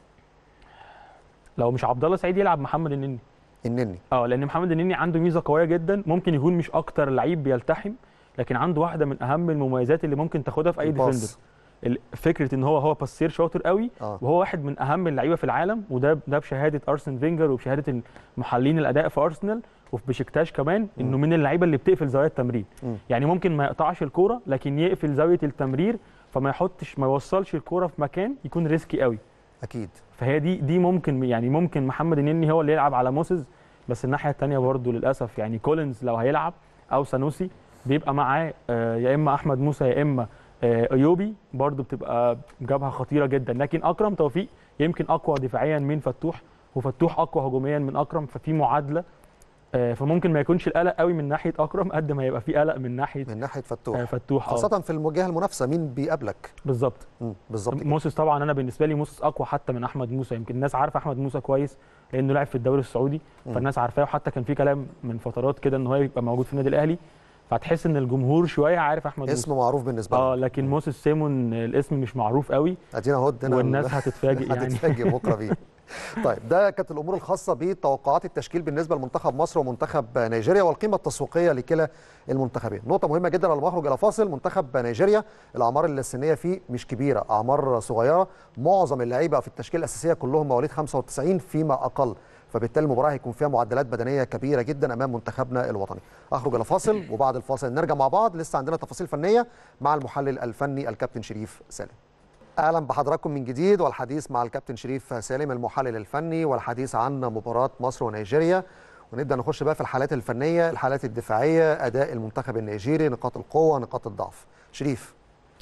لو مش عبد الله سعيد يلعب محمد النني النني اه لان محمد النني عنده ميزه قويه جدا ممكن يكون مش اكتر لعيب بيلتحم لكن عنده واحده من اهم المميزات اللي ممكن تاخدها في اي الباص. ديفندر ال- فكره ان هو هو باسير شاطر قوي اه وهو واحد من اهم اللعيبه في العالم وده ده بشهاده ارسن فينجر وبشهاده محللين الاداء في ارسنال وفي بشكتاش كمان انه من اللعيبه اللي بتقفل زوايا التمرير مم. يعني ممكن ما يقطعش الكوره لكن يقفل زاويه التمرير فما يحطش ما يوصلش الكوره في مكان يكون ريسكي قوي اكيد فهي دي دي ممكن يعني ممكن محمد النني هو اللي يلعب على موسز بس الناحيه الثانيه برضه للاسف يعني كولينز لو هيلعب او سانوسي بيبقى معاه آه، يا اما احمد موسى يا اما آه، ايوبي برضه بتبقى جبهه خطيره جدا لكن اكرم توفيق يمكن اقوى دفاعيا من فتوح وفتوح اقوى هجوميا من اكرم ففي معادله آه، فممكن ما يكونش القلق قوي من ناحيه اكرم قد ما يبقى في قلق من ناحيه من ناحيه آه، فتوح فتوح اه خاصه في المواجهه المنافسه مين بيقابلك بالظبط مم. بالظبط كده. موسيس طبعا انا بالنسبه لي موسيس اقوى حتى من احمد موسى يمكن الناس عارفه احمد موسى كويس لانه لعب في الدوري السعودي مم. فالناس عارفاه وحتى كان في كلام من فترات كده ان هو يبقى موجود في النادي الاهلي فتحس ان الجمهور شويه عارف احمد موسى اسم معروف بالنسبه اه لك لكن موسيس سيمون الاسم مش معروف قوي ادينا اهو ادينا والناس ال- هتتفاجئ يعني هتتفاجئ بكره بيه طيب ده كانت الامور الخاصه بتوقعات التشكيل بالنسبه لمنتخب مصر ومنتخب نيجيريا والقيمه التسويقيه لكلا المنتخبين نقطه مهمه جدا قبل ما اخرج الى فاصل منتخب نيجيريا الاعمار السنيه فيه مش كبيره اعمار صغيره معظم اللعيبه في التشكيله الاساسيه كلهم مواليد 95 فيما اقل فبالتالي المباراه هيكون فيها معدلات بدنيه كبيره جدا امام منتخبنا الوطني اخرج الى فاصل وبعد الفاصل نرجع مع بعض لسه عندنا تفاصيل فنيه مع المحلل الفني الكابتن شريف سالم اهلا بحضراتكم من جديد والحديث مع الكابتن شريف سالم المحلل الفني والحديث عن مباراه مصر ونيجيريا ونبدا نخش بقى في الحالات الفنيه الحالات الدفاعيه اداء المنتخب النيجيري نقاط القوه نقاط الضعف شريف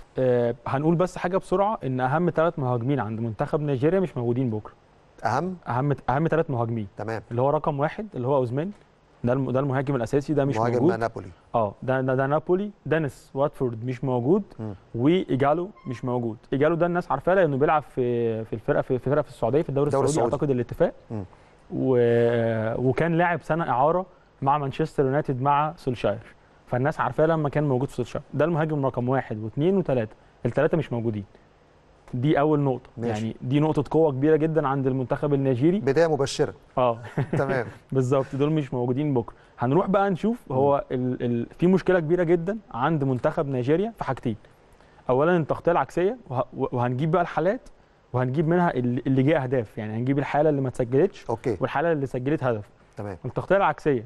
آه هنقول بس حاجه بسرعه ان اهم ثلاث مهاجمين عند منتخب نيجيريا مش موجودين بكره اهم اهم اهم ثلاث مهاجمين تمام اللي هو رقم واحد اللي هو اوزمان ده الم- ده المهاجم الاساسي ده مش مهاجم موجود نابولي اه ده ده, ده نابولي دانيس واتفورد مش موجود مم. وايجالو مش موجود ايجالو ده الناس عارفاه لانه بيلعب في في الفرقه في, في فرقه في السعوديه في الدوري الدوري السعودي السعودي. اعتقد الاتفاق مم. و... وكان لاعب سنه اعاره مع مانشستر يونايتد مع سولشاير فالناس عارفاه لما كان موجود في سولشاير ده المهاجم رقم واحد واثنين وثلاثه الثلاثه مش موجودين دي اول نقطه ماشي. يعني دي نقطه قوه كبيره جدا عند المنتخب النيجيري بدايه مبشره اه تمام بالظبط دول مش موجودين بكره هنروح بقى نشوف هو ال ال في مشكله كبيره جدا عند منتخب نيجيريا في حاجتين اولا التغطيه العكسيه وه- وهنجيب بقى الحالات وهنجيب منها اللي اللي جه اهداف يعني هنجيب الحاله اللي ما اتسجلتش اوكي والحاله اللي سجلت هدف تمام التغطيه العكسيه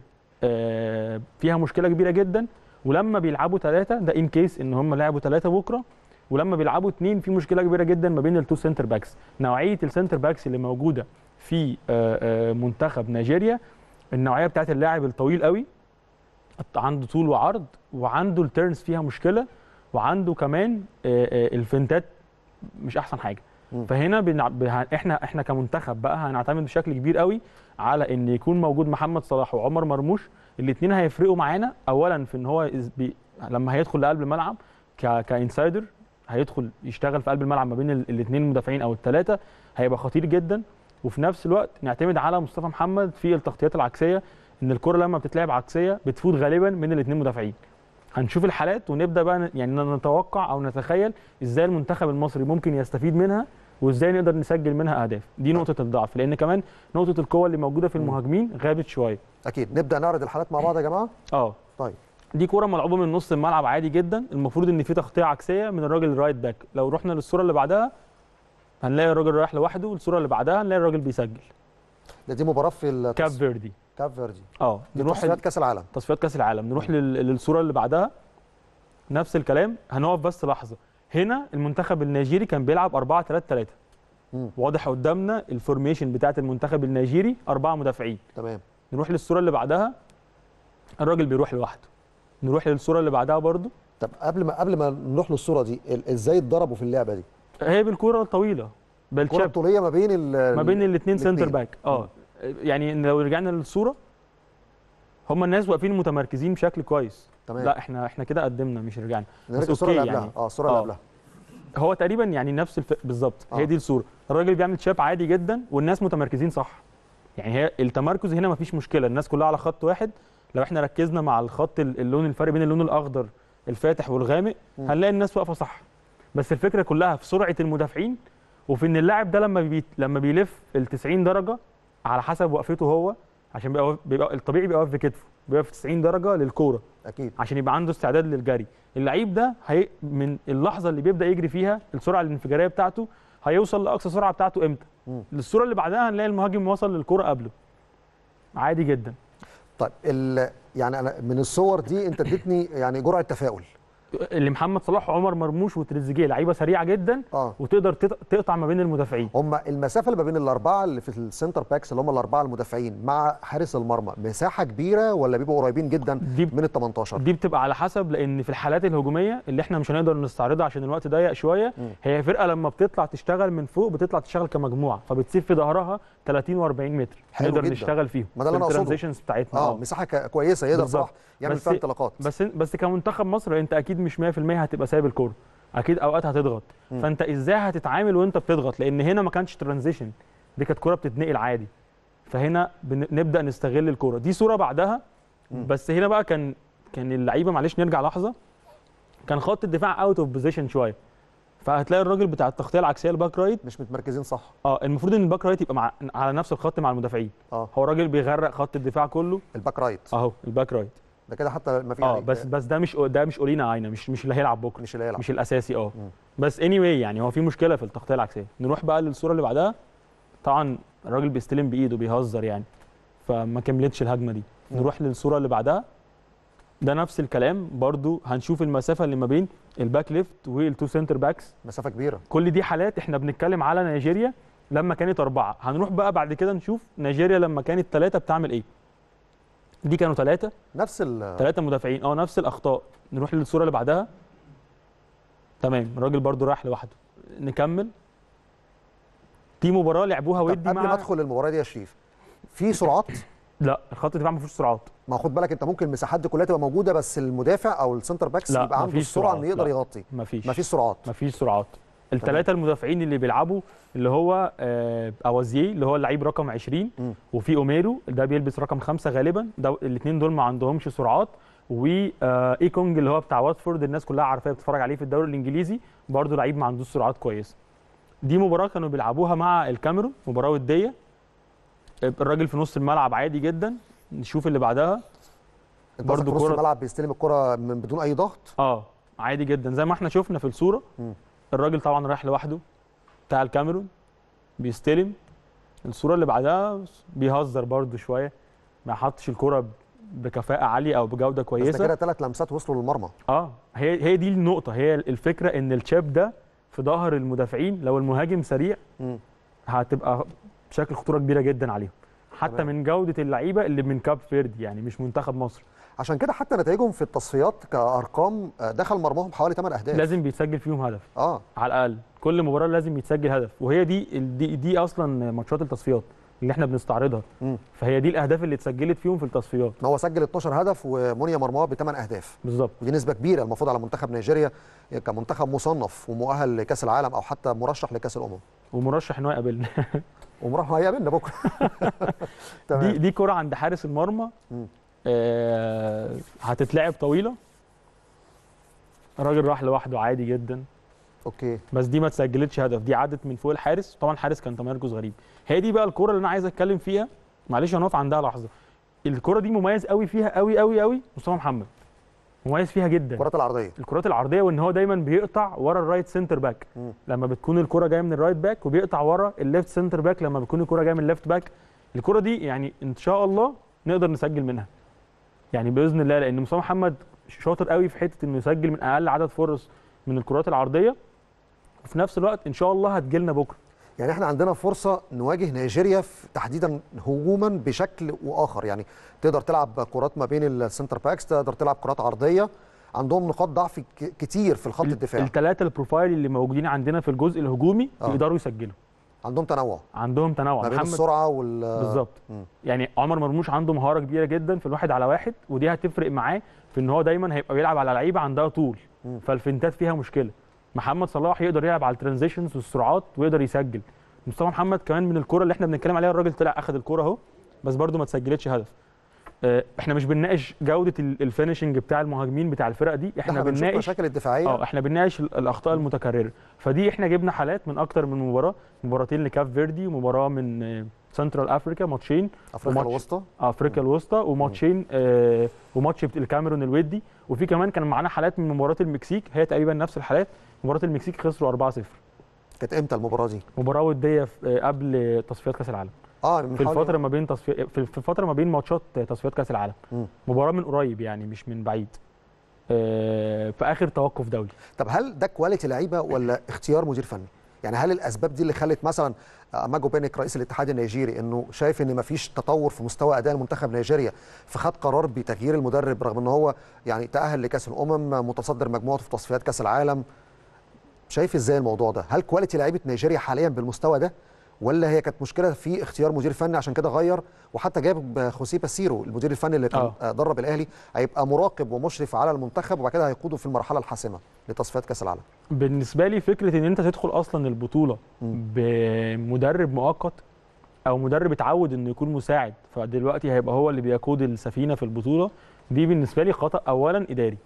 آه، فيها مشكله كبيره جدا ولما بيلعبوا ثلاثه ده ان كيس ان هم لعبوا ثلاثه بكره ولما بيلعبوا اثنين في مشكله كبيره جدا ما بين التو سنتر باكس نوعيه السنتر باكس اللي موجوده في آه، آه، منتخب نيجيريا النوعيه بتاعت اللاعب الطويل قوي عنده طول وعرض وعنده التيرنز فيها مشكله وعنده كمان آه، آه، الفنتات مش احسن حاجه مم. فهنا بنع... به... احنا احنا كمنتخب بقى هنعتمد بشكل كبير قوي على ان يكون موجود محمد صلاح وعمر مرموش الاثنين هيفرقوا معانا اولا في ان هو إز- بي... لما هيدخل لقلب الملعب ك... كانسايدر هيدخل يشتغل في قلب الملعب ما بين الاثنين المدافعين او الثلاثه هيبقى خطير جدا وفي نفس الوقت نعتمد على مصطفى محمد في التغطيات العكسيه ان الكره لما بتتلعب عكسيه بتفوت غالبا من الاثنين مدافعين هنشوف الحالات ونبدا بقى ن- يعني نتوقع او نتخيل ازاي المنتخب المصري ممكن يستفيد منها وازاي نقدر نسجل منها اهداف دي نقطه الضعف لان كمان نقطه القوه اللي موجوده في مم. المهاجمين غابت شويه اكيد نبدا نعرض الحالات مع بعض يا جماعه اه طيب دي كوره ملعوبه من نص الملعب عادي جدا المفروض ان في تغطيه عكسيه من الراجل الرايت باك لو رحنا للصوره اللي بعدها هنلاقي الراجل رايح لوحده والصوره اللي بعدها هنلاقي الراجل بيسجل ده دي مباراه في التص- كاب فيردي كاب فيردي اه دي نروح تصفيات كاس العالم تصفيات كاس العالم نروح لل- للصوره اللي بعدها نفس الكلام هنقف بس لحظه هنا المنتخب النيجيري كان بيلعب 4 3 3 مم. واضح قدامنا الفورميشن بتاعه المنتخب النيجيري اربعه مدافعين تمام نروح للصوره اللي بعدها الراجل بيروح لوحده نروح للصوره اللي بعدها برضو طب قبل ما قبل ما نروح للصوره دي ال- ازاي اتضربوا في اللعبه دي هي بالكره الطويله الكره بالشاب الطوليه ما بين ال- ما بين الاثنين سنتر الاتنين. باك اه يعني لو رجعنا للصوره هم الناس واقفين متمركزين بشكل كويس تمام لا احنا احنا كده قدمنا مش رجعنا نرجع بس الصوره اللي أوكي قبلها يعني. اه الصوره اللي آه. قبلها هو تقريبا يعني نفس الف... بالظبط آه. هي دي الصوره الراجل بيعمل شاب عادي جدا والناس متمركزين صح يعني هي التمركز هنا مفيش مشكله الناس كلها على خط واحد لو احنا ركزنا مع الخط ال- اللون الفرق بين اللون الاخضر الفاتح والغامق مم. هنلاقي الناس واقفه صح بس الفكره كلها في سرعه المدافعين وفي ان اللاعب ده لما بي... لما بيلف ال 90 درجه على حسب وقفته هو عشان بيبقى واقف- بيبقى الطبيعي بيبقى واقف بكتفه بيبقى في 90 درجه للكوره اكيد عشان يبقى عنده استعداد للجري اللعيب ده هي من اللحظه اللي بيبدا يجري فيها السرعه الانفجاريه بتاعته هيوصل لاقصى سرعه بتاعته امتى مم. الصوره اللي بعدها هنلاقي المهاجم وصل للكره قبله عادي جدا طيب ال... يعني انا من الصور دي انت اديتني يعني جرعه تفاؤل اللي محمد صلاح وعمر مرموش وتريزيجيه لعيبه سريعه جدا اه وتقدر تت- تقطع ما بين المدافعين هم المسافه اللي ما بين الاربعه اللي في السنتر باكس اللي هم الاربعه المدافعين مع حارس المرمى مساحه كبيره ولا بيبقوا قريبين جدا دي من ال 18 دي بتبقى على حسب لان في الحالات الهجوميه اللي احنا مش هنقدر نستعرضها عشان الوقت ضيق شويه مم. هي فرقه لما بتطلع تشتغل من فوق بتطلع تشتغل كمجموعه فبتسيب في ظهرها 30 و40 متر حلو نقدر جدا. نشتغل فيهم ما ده اللي أنا أقصده. الترانزيشنز بتاعتنا اه مساحه ك- كويسه يقدر بالظبط. صلاح يعمل بس- فيها انطلاقات بس بس كمنتخب مصر انت اكيد مش 100% هتبقى سايب الكوره اكيد اوقات هتضغط مم. فانت ازاي هتتعامل وانت بتضغط لان هنا ما كانش ترانزيشن دي كانت كوره بتتنقل عادي فهنا بن- نبدا نستغل الكوره دي صوره بعدها مم. بس هنا بقى كان كان اللعيبه معلش نرجع لحظه كان خط الدفاع اوت اوف بوزيشن شويه فهتلاقي الراجل بتاع التغطيه العكسيه الباك رايت مش متمركزين صح اه المفروض ان الباك رايت يبقى مع على نفس الخط مع المدافعين اه هو الراجل بيغرق خط الدفاع كله الباك رايت اهو الباك رايت ده كده حتى ما في اه يعني بس بس ده مش ده مش اولينا عينه مش مش اللي هيلعب بكره مش اللي هيلعب مش الاساسي اه مم. بس اني anyway يعني هو في مشكله في التغطيه العكسيه نروح بقى للصوره اللي بعدها طبعا الراجل بيستلم بايده بيهزر يعني فما كملتش الهجمه دي مم. نروح للصوره اللي بعدها ده نفس الكلام برضو هنشوف المسافه اللي ما بين الباك ليفت والتو سنتر باكس مسافه كبيره كل دي حالات احنا بنتكلم على نيجيريا لما كانت أربعة هنروح بقى بعد كده نشوف نيجيريا لما كانت ثلاثة بتعمل ايه دي كانوا ثلاثة نفس ال ثلاثة مدافعين اه نفس الأخطاء نروح للصورة اللي بعدها تمام الراجل برضو رايح لوحده نكمل دي مباراة لعبوها طب ودي قبل ما مع ادخل المباراه دي يا شريف في سرعات لا الخط الدفاع ما فيهوش سرعات ما خد بالك انت ممكن المساحات دي كلها تبقى موجوده بس المدافع او السنتر باكس لا، يبقى عنده مفيش السرعه سرعات، انه يقدر لا. يغطي ما فيش ما فيش سرعات ما فيش سرعات الثلاثة المدافعين اللي بيلعبوا اللي هو آه، اوازيه اللي هو اللعيب رقم 20 مم. وفي اوميرو ده بيلبس رقم خمسة غالبا ده الاثنين دول ما عندهمش سرعات وايكونج اللي هو بتاع واتفورد الناس كلها عارفاه بتتفرج عليه في الدوري الانجليزي برضه لعيب ما عندوش سرعات كويسه دي مباراه كانوا بيلعبوها مع الكاميرون مباراه وديه الراجل في نص الملعب عادي جدا نشوف اللي بعدها انت برضو برضه في نص كرة- الملعب بيستلم الكره من بدون اي ضغط اه عادي جدا زي ما احنا شفنا في الصوره مم. الراجل طبعا رايح لوحده بتاع الكاميرون بيستلم الصوره اللي بعدها بيهزر برده شويه ما حطش الكره بكفاءه عاليه او بجوده بس ده كويسه كده ثلاث لمسات وصلوا للمرمى اه هي هي دي النقطه هي الفكره ان الشاب ده في ظهر المدافعين لو المهاجم سريع مم. هتبقى بشكل خطوره كبيره جدا عليهم حتى تمام. من جوده اللعيبه اللي من كاب فيردي يعني مش منتخب مصر عشان كده حتى نتائجهم في التصفيات كارقام آه، دخل مرماهم حوالي 8 اهداف لازم بيتسجل فيهم هدف اه على الاقل كل مباراه لازم يتسجل هدف وهي دي دي, دي اصلا ماتشات التصفيات اللي احنا بنستعرضها مم. فهي دي الاهداف اللي اتسجلت فيهم في التصفيات هو سجل 12 هدف ومونيا مرماه بثمان اهداف بالظبط ودي نسبه كبيره المفروض على منتخب نيجيريا كمنتخب مصنف ومؤهل لكاس العالم او حتى مرشح لكاس الامم ومرشح ان هو يقابلنا ومرشح هيقابلنا بكره دي تمام دي كره عند حارس المرمى مم. آه هتتلعب طويله الراجل راح لوحده عادي جدا اوكي بس دي ما اتسجلتش هدف دي عدت من فوق الحارس طبعا الحارس كان تمركز غريب هي دي بقى الكره اللي انا عايز اتكلم فيها معلش هنقف عندها لحظه الكره دي مميز قوي فيها قوي قوي قوي مصطفى محمد مميز فيها جدا الكرات العرضيه الكرات العرضيه وان هو دايما بيقطع ورا الرايت سنتر باك مم. لما بتكون الكره جايه من الرايت باك وبيقطع ورا الليفت سنتر باك لما بتكون الكره جايه من الليفت باك الكره دي يعني ان شاء الله نقدر نسجل منها يعني باذن الله لان مصطفى محمد شاطر قوي في حته انه يسجل من اقل عدد فرص من الكرات العرضيه وفي نفس الوقت ان شاء الله هتجيلنا بكره يعني احنا عندنا فرصه نواجه نيجيريا في تحديدا هجوما بشكل واخر يعني تقدر تلعب كرات ما بين السنتر باكس تقدر تلعب كرات عرضيه عندهم نقاط ضعف ك- كتير في الخط الدفاعي الثلاثه البروفايل اللي موجودين عندنا في الجزء الهجومي آه. يقدروا يسجلوا عندهم تنوع عندهم تنوع ما بين السرعه وال بالظبط مم. يعني عمر مرموش عنده مهاره كبيره جدا في الواحد على واحد ودي هتفرق معاه في ان هو دايما هيبقى بيلعب على لعيبه عندها طول مم. فالفنتات فيها مشكله محمد صلاح يقدر يلعب على الترانزيشنز والسرعات ويقدر يسجل مصطفى محمد كمان من الكره اللي احنا بنتكلم عليها الراجل طلع اخذ الكره اهو بس برده ما تسجلتش هدف آه، احنا مش بنناقش جوده ال- الفينشنج بتاع المهاجمين بتاع الفرق دي احنا, احنا بنشوف بنناقش مشاكل الدفاعيه اه احنا بنناقش ال- الاخطاء المتكرره فدي احنا جبنا حالات من اكتر من مباراه مباراتين لكاف فيردي ومباراه من آه، سنترال افريكا ماتشين افريقيا وماتش- الوسطى افريقيا الوسطى وماتشين آه وماتش بت- الكاميرون الودي وفي كمان كان معانا حالات من مباراه المكسيك هي تقريبا نفس الحالات مباراه المكسيك خسروا 4-0 كانت امتى المباراه دي؟ مباراه وديه في- آه، قبل تصفيات كاس العالم اه من في حوالي- الفتره ما بين تصفي... في في الفتره ما بين ماتشات تصفيات كاس العالم مم. مباراه من قريب يعني مش من بعيد آه في اخر توقف دولي طب هل ده كواليتي لعيبه ولا اختيار مدير فني؟ يعني هل الاسباب دي اللي خلت مثلا ماجو بينك رئيس الاتحاد النيجيري انه شايف ان مفيش تطور في مستوى اداء المنتخب نيجيريا فخد قرار بتغيير المدرب رغم ان هو يعني تاهل لكاس الامم متصدر مجموعته في تصفيات كاس العالم شايف ازاي الموضوع ده؟ هل كواليتي لعيبه نيجيريا حاليا بالمستوى ده؟ ولا هي كانت مشكله في اختيار مدير فني عشان كده غير وحتى جاب خوسيه باسيرو المدير الفني اللي كان آه. آه. درب الاهلي هيبقى مراقب ومشرف على المنتخب وبعد كده هيقوده في المرحله الحاسمه لتصفيات كاس العالم بالنسبه لي فكره ان انت تدخل اصلا البطوله مم. بمدرب مؤقت او مدرب اتعود انه يكون مساعد فدلوقتي هيبقى هو اللي بيقود السفينه في البطوله دي بالنسبه لي خطا اولا اداري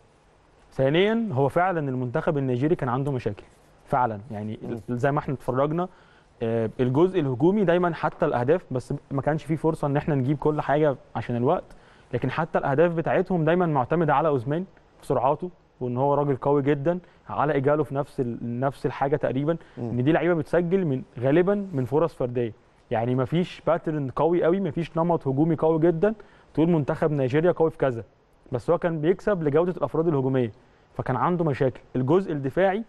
ثانيا هو فعلا المنتخب النيجيري كان عنده مشاكل فعلا يعني مم. زي ما احنا اتفرجنا آه، الجزء الهجومي دايما حتى الاهداف بس ما كانش فيه فرصه ان احنا نجيب كل حاجه عشان الوقت لكن حتى الاهداف بتاعتهم دايما معتمده على اوزمان سرعاته وان هو راجل قوي جدا على اجاله في نفس ال- نفس الحاجه تقريبا مم. ان دي لعيبه بتسجل من غالبا من فرص فرديه يعني مفيش باترن قوي قوي مفيش نمط هجومي قوي جدا تقول منتخب نيجيريا قوي في كذا بس هو كان بيكسب لجوده الافراد الهجوميه فكان عنده مشاكل الجزء الدفاعي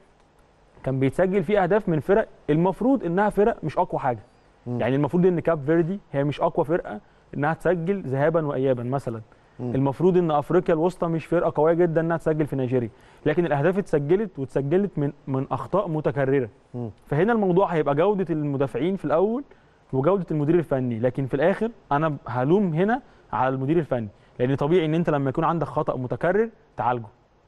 كان بيتسجل فيه اهداف من فرق المفروض انها فرق مش اقوى حاجه مم. يعني المفروض ان كاب فيردي هي مش اقوى فرقه انها تسجل ذهابا وايابا مثلا مم. المفروض ان افريقيا الوسطى مش فرقه قويه جدا انها تسجل في نيجيريا لكن الاهداف اتسجلت واتسجلت من من اخطاء متكرره مم. فهنا الموضوع هيبقى جوده المدافعين في الاول وجوده المدير الفني لكن في الاخر انا هلوم هنا على المدير الفني لان طبيعي ان انت لما يكون عندك خطا متكرر تعالجه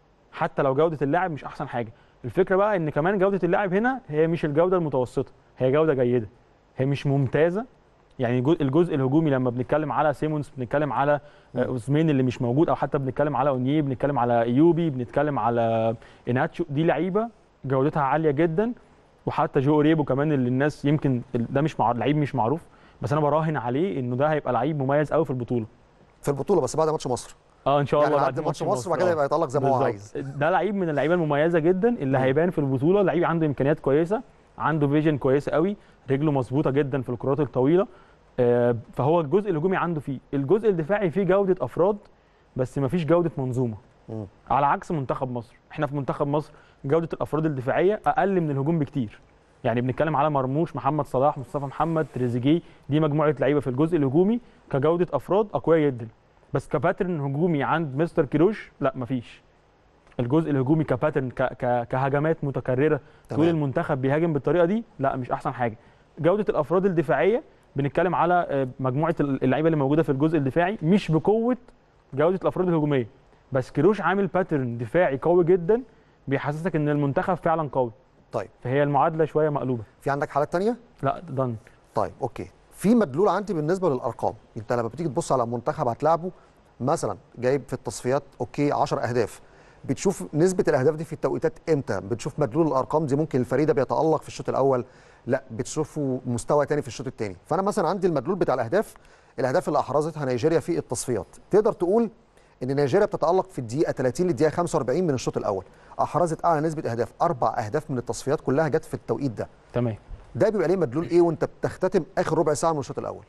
حتى لو جوده اللاعب مش احسن حاجه الفكره بقى ان كمان جوده اللاعب هنا هي مش الجوده المتوسطه هي جوده جيده هي مش ممتازه يعني الجزء- الجزء الهجومي لما بنتكلم على سيمونز بنتكلم على آه، اوزمين اللي مش موجود او حتى بنتكلم على اونيي بنتكلم على ايوبي بنتكلم على اناتشو دي لعيبه جودتها عاليه جدا وحتى جو ريبو كمان اللي الناس يمكن ده مش مع... لعيب مش معروف بس انا براهن عليه انه ده هيبقى لعيب مميز قوي في البطوله في البطوله بس بعد ماتش مصر اه ان شاء يعني الله بعد ماتش مصر وبعد كده آه. يبقى يتالق زي ما هو بالظبط. عايز ده لعيب من اللعيبه المميزه جدا اللي مم. هيبان في البطوله لعيب عنده امكانيات كويسه عنده فيجن كويسه قوي رجله مظبوطه جدا في الكرات الطويله آه، فهو الجزء الهجومي عنده فيه الجزء الدفاعي فيه جوده افراد بس ما فيش جوده منظومه مم. على عكس منتخب مصر احنا في منتخب مصر جوده الافراد الدفاعيه اقل من الهجوم بكتير يعني بنتكلم على مرموش محمد صلاح مصطفى محمد تريزيجيه دي مجموعه لعيبه في الجزء الهجومي كجوده افراد اقوياء جدا بس كباترن هجومي عند مستر كيروش لا مفيش الجزء الهجومي كباترن ك... ك... كهجمات متكرره تقول تمام المنتخب بيهاجم بالطريقه دي لا مش احسن حاجه جوده الافراد الدفاعيه بنتكلم على آه، مجموعه اللعيبه اللي موجوده في الجزء الدفاعي مش بقوه جوده الافراد الهجوميه بس كيروش عامل باترن دفاعي قوي جدا بيحسسك ان المنتخب فعلا قوي طيب فهي المعادله شويه مقلوبه في عندك حالات تانية لا دن طيب اوكي في مدلول عندي بالنسبه للارقام انت لما بتيجي تبص على منتخب هتلعبه مثلا جايب في التصفيات اوكي 10 اهداف بتشوف نسبه الاهداف دي في التوقيتات امتى بتشوف مدلول الارقام دي ممكن الفريق ده بيتالق في الشوط الاول لا بتشوفه مستوى تاني في الشوط الثاني فانا مثلا عندي المدلول بتاع الاهداف الاهداف اللي احرزتها نيجيريا في التصفيات تقدر تقول ان نيجيريا بتتالق في الدقيقه 30 للدقيقه 45 من الشوط الاول احرزت اعلى نسبه اهداف اربع اهداف من التصفيات كلها جت في التوقيت ده تمام ده بيبقى ليه مدلول ايه وانت بتختتم اخر ربع ساعه من الشوط الاول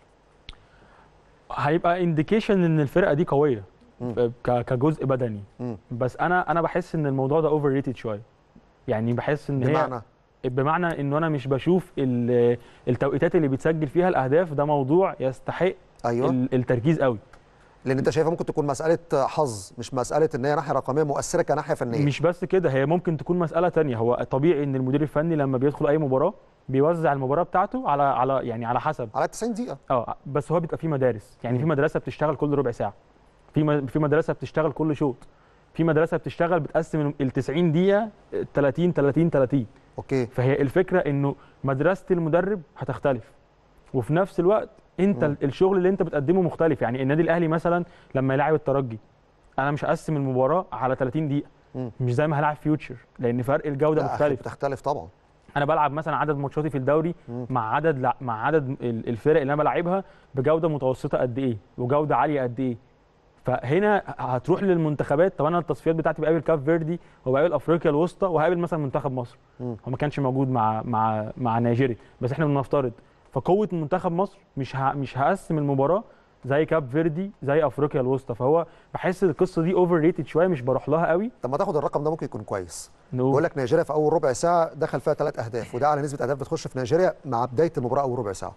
هيبقى انديكيشن ان الفرقه دي قويه مم. ك- كجزء بدني مم. بس انا انا بحس ان الموضوع ده اوفر ريتد شويه يعني بحس ان هي بمعنى بمعنى انه انا مش بشوف ال- التوقيتات اللي بيتسجل فيها الاهداف ده موضوع يستحق ايوه ال- التركيز قوي لان انت شايفها ممكن تكون مساله حظ مش مساله ان هي ناحيه رقميه مؤثره كناحيه فنيه مش بس كده هي ممكن تكون مساله تانية هو طبيعي ان المدير الفني لما بيدخل اي مباراه بيوزع المباراه بتاعته على على يعني على حسب على 90 دقيقه اه بس هو بيبقى في مدارس يعني في مم. مدرسه بتشتغل كل ربع ساعه في م- في مدرسه بتشتغل كل شوط في مدرسه بتشتغل بتقسم ال 90 دقيقه 30 30 30 اوكي فهي الفكره انه مدرسه المدرب هتختلف وفي نفس الوقت انت مم. ال- الشغل اللي انت بتقدمه مختلف يعني النادي الاهلي مثلا لما يلعب الترجي انا مش هقسم المباراه على 30 دقيقه مم. مش زي ما هلعب فيوتشر لان فرق الجوده لا، مختلف بتختلف طبعا انا بلعب مثلا عدد ماتشاتي في الدوري مم. مع عدد لا مع عدد ال- الفرق اللي انا بلعبها بجوده متوسطه قد ايه وجوده عاليه قد ايه فهنا هتروح للمنتخبات طب انا التصفيات بتاعتي بقابل كاف فيردي وبقابل افريقيا الوسطى وهقابل مثلا منتخب مصر مم. هو ما كانش موجود مع مع مع نيجيريا بس احنا بنفترض فقوه منتخب مصر مش ه... مش هقسم المباراه زي كاب فيردي زي افريقيا الوسطى فهو بحس القصه دي اوفر ريتد شويه مش بروح لها قوي طب ما تاخد الرقم ده ممكن يكون كويس نقول بقول لك نيجيريا في اول ربع ساعه دخل فيها ثلاث اهداف وده على نسبه اهداف بتخش في نيجيريا مع بدايه المباراه اول ربع ساعه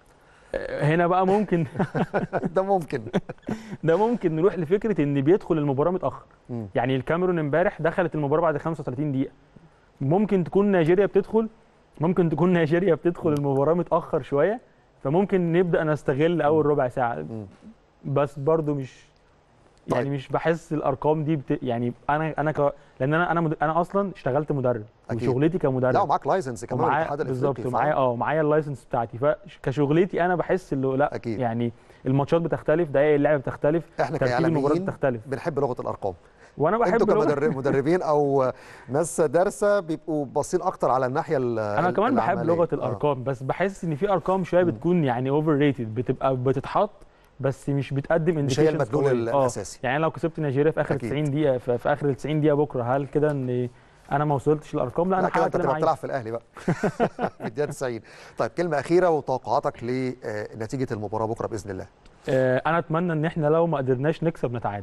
هنا بقى ممكن ده ممكن ده ممكن نروح لفكره ان بيدخل المباراه متاخر مم. يعني الكاميرون امبارح دخلت المباراه بعد 35 دقيقه ممكن تكون نيجيريا بتدخل ممكن تكون نيجيريا بتدخل المباراه متاخر شويه فممكن نبدا نستغل اول ربع ساعه مم. بس برضو مش يعني طيب. مش بحس الارقام دي بت... يعني انا انا ك... لان انا انا مد... انا اصلا اشتغلت مدرب أكيد. وشغلتي كمدرب لا ومعاك لايسنس كمان من ومعايا الاتحاد بالظبط الافريقي ومعايا اه معايا اللايسنس بتاعتي فكشغلتي انا بحس اللي لا أكيد. يعني الماتشات بتختلف دقائق اللعب بتختلف احنا ترتيب المباراه كاعلاميين بتختلف بنحب لغه الارقام وانا بحب انتوا لغة- كمدربين او ناس دارسه بيبقوا باصين اكتر على الناحيه ال- انا كمان بحب العملية. لغه آه. الارقام بس بحس ان في ارقام شويه بتكون يعني اوفر ريتد بتبقى بتتحط بس مش بتقدم مش هي indications المدلول قوية. ال- آه. الأساسي. يعني لو كسبت نيجيريا في اخر أكيد. 90 دقيقه في, في اخر ال 90 دقيقه بكره هل كده ان انا ما وصلتش الارقام لا لا انا كده حققت انت اللي تبقى انا بتلعب عايزه في الاهلي بقى في الدقيقه 90 طيب كلمه اخيره وتوقعاتك لنتيجه المباراه بكره باذن الله آه، انا اتمنى ان احنا لو ما قدرناش نكسب نتعادل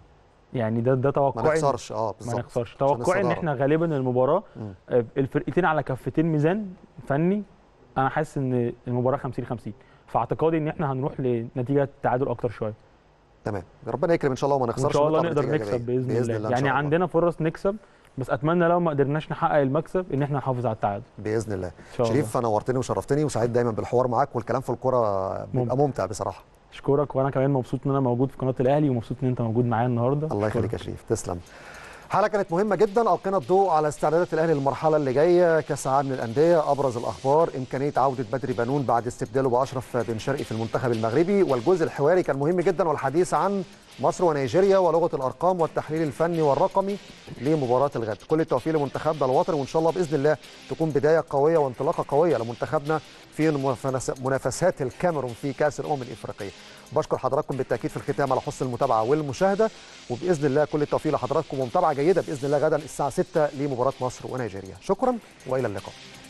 يعني ده ده ما توقعي نخسرش اه ما بالظبط نخسرش عشان توقعي ان الصدارة. احنا غالبا المباراه مم. آه، الفرقتين على كفتين ميزان فني انا حاسس ان المباراه 50 50 فاعتقادي ان احنا هنروح لنتيجه تعادل اكتر شويه تمام ربنا يكرم ان شاء الله وما نخسرش وان شاء الله ونطلع نقدر بنتيجة نكسب إيجابية. باذن, الله, إن يعني شاء الله. عندنا فرص نكسب بس اتمنى لو ما قدرناش نحقق المكسب ان احنا نحافظ على التعادل باذن الله ان شاء الله شريف نورتني وشرفتني وسعيد دايما بالحوار معاك والكلام في الكوره بيبقى ممتع بصراحه اشكرك وانا كمان مبسوط ان انا موجود في قناه الاهلي ومبسوط ان انت موجود معايا النهارده الله يخليك يا أشكرك. شريف تسلم حلقه كانت مهمه جدا القينا الضوء على استعدادات الاهلي للمرحله اللي جايه كاس العالم للانديه ابرز الاخبار امكانيه عوده بدري بنون بعد استبداله باشرف بن شرقي في المنتخب المغربي والجزء الحواري كان مهم جدا والحديث عن مصر ونيجيريا ولغه الارقام والتحليل الفني والرقمي لمباراه الغد كل التوفيق لمنتخبنا الوطني وان شاء الله باذن الله تكون بدايه قويه وانطلاقه قويه لمنتخبنا في منافس- منافسات الكاميرون في كاس الامم الافريقيه بشكر حضراتكم بالتاكيد في الختام على حسن المتابعه والمشاهده وباذن الله كل التوفيق لحضراتكم ومتابعه جيده باذن الله غدا الساعه 6 لمباراه مصر ونيجيريا شكرا والى اللقاء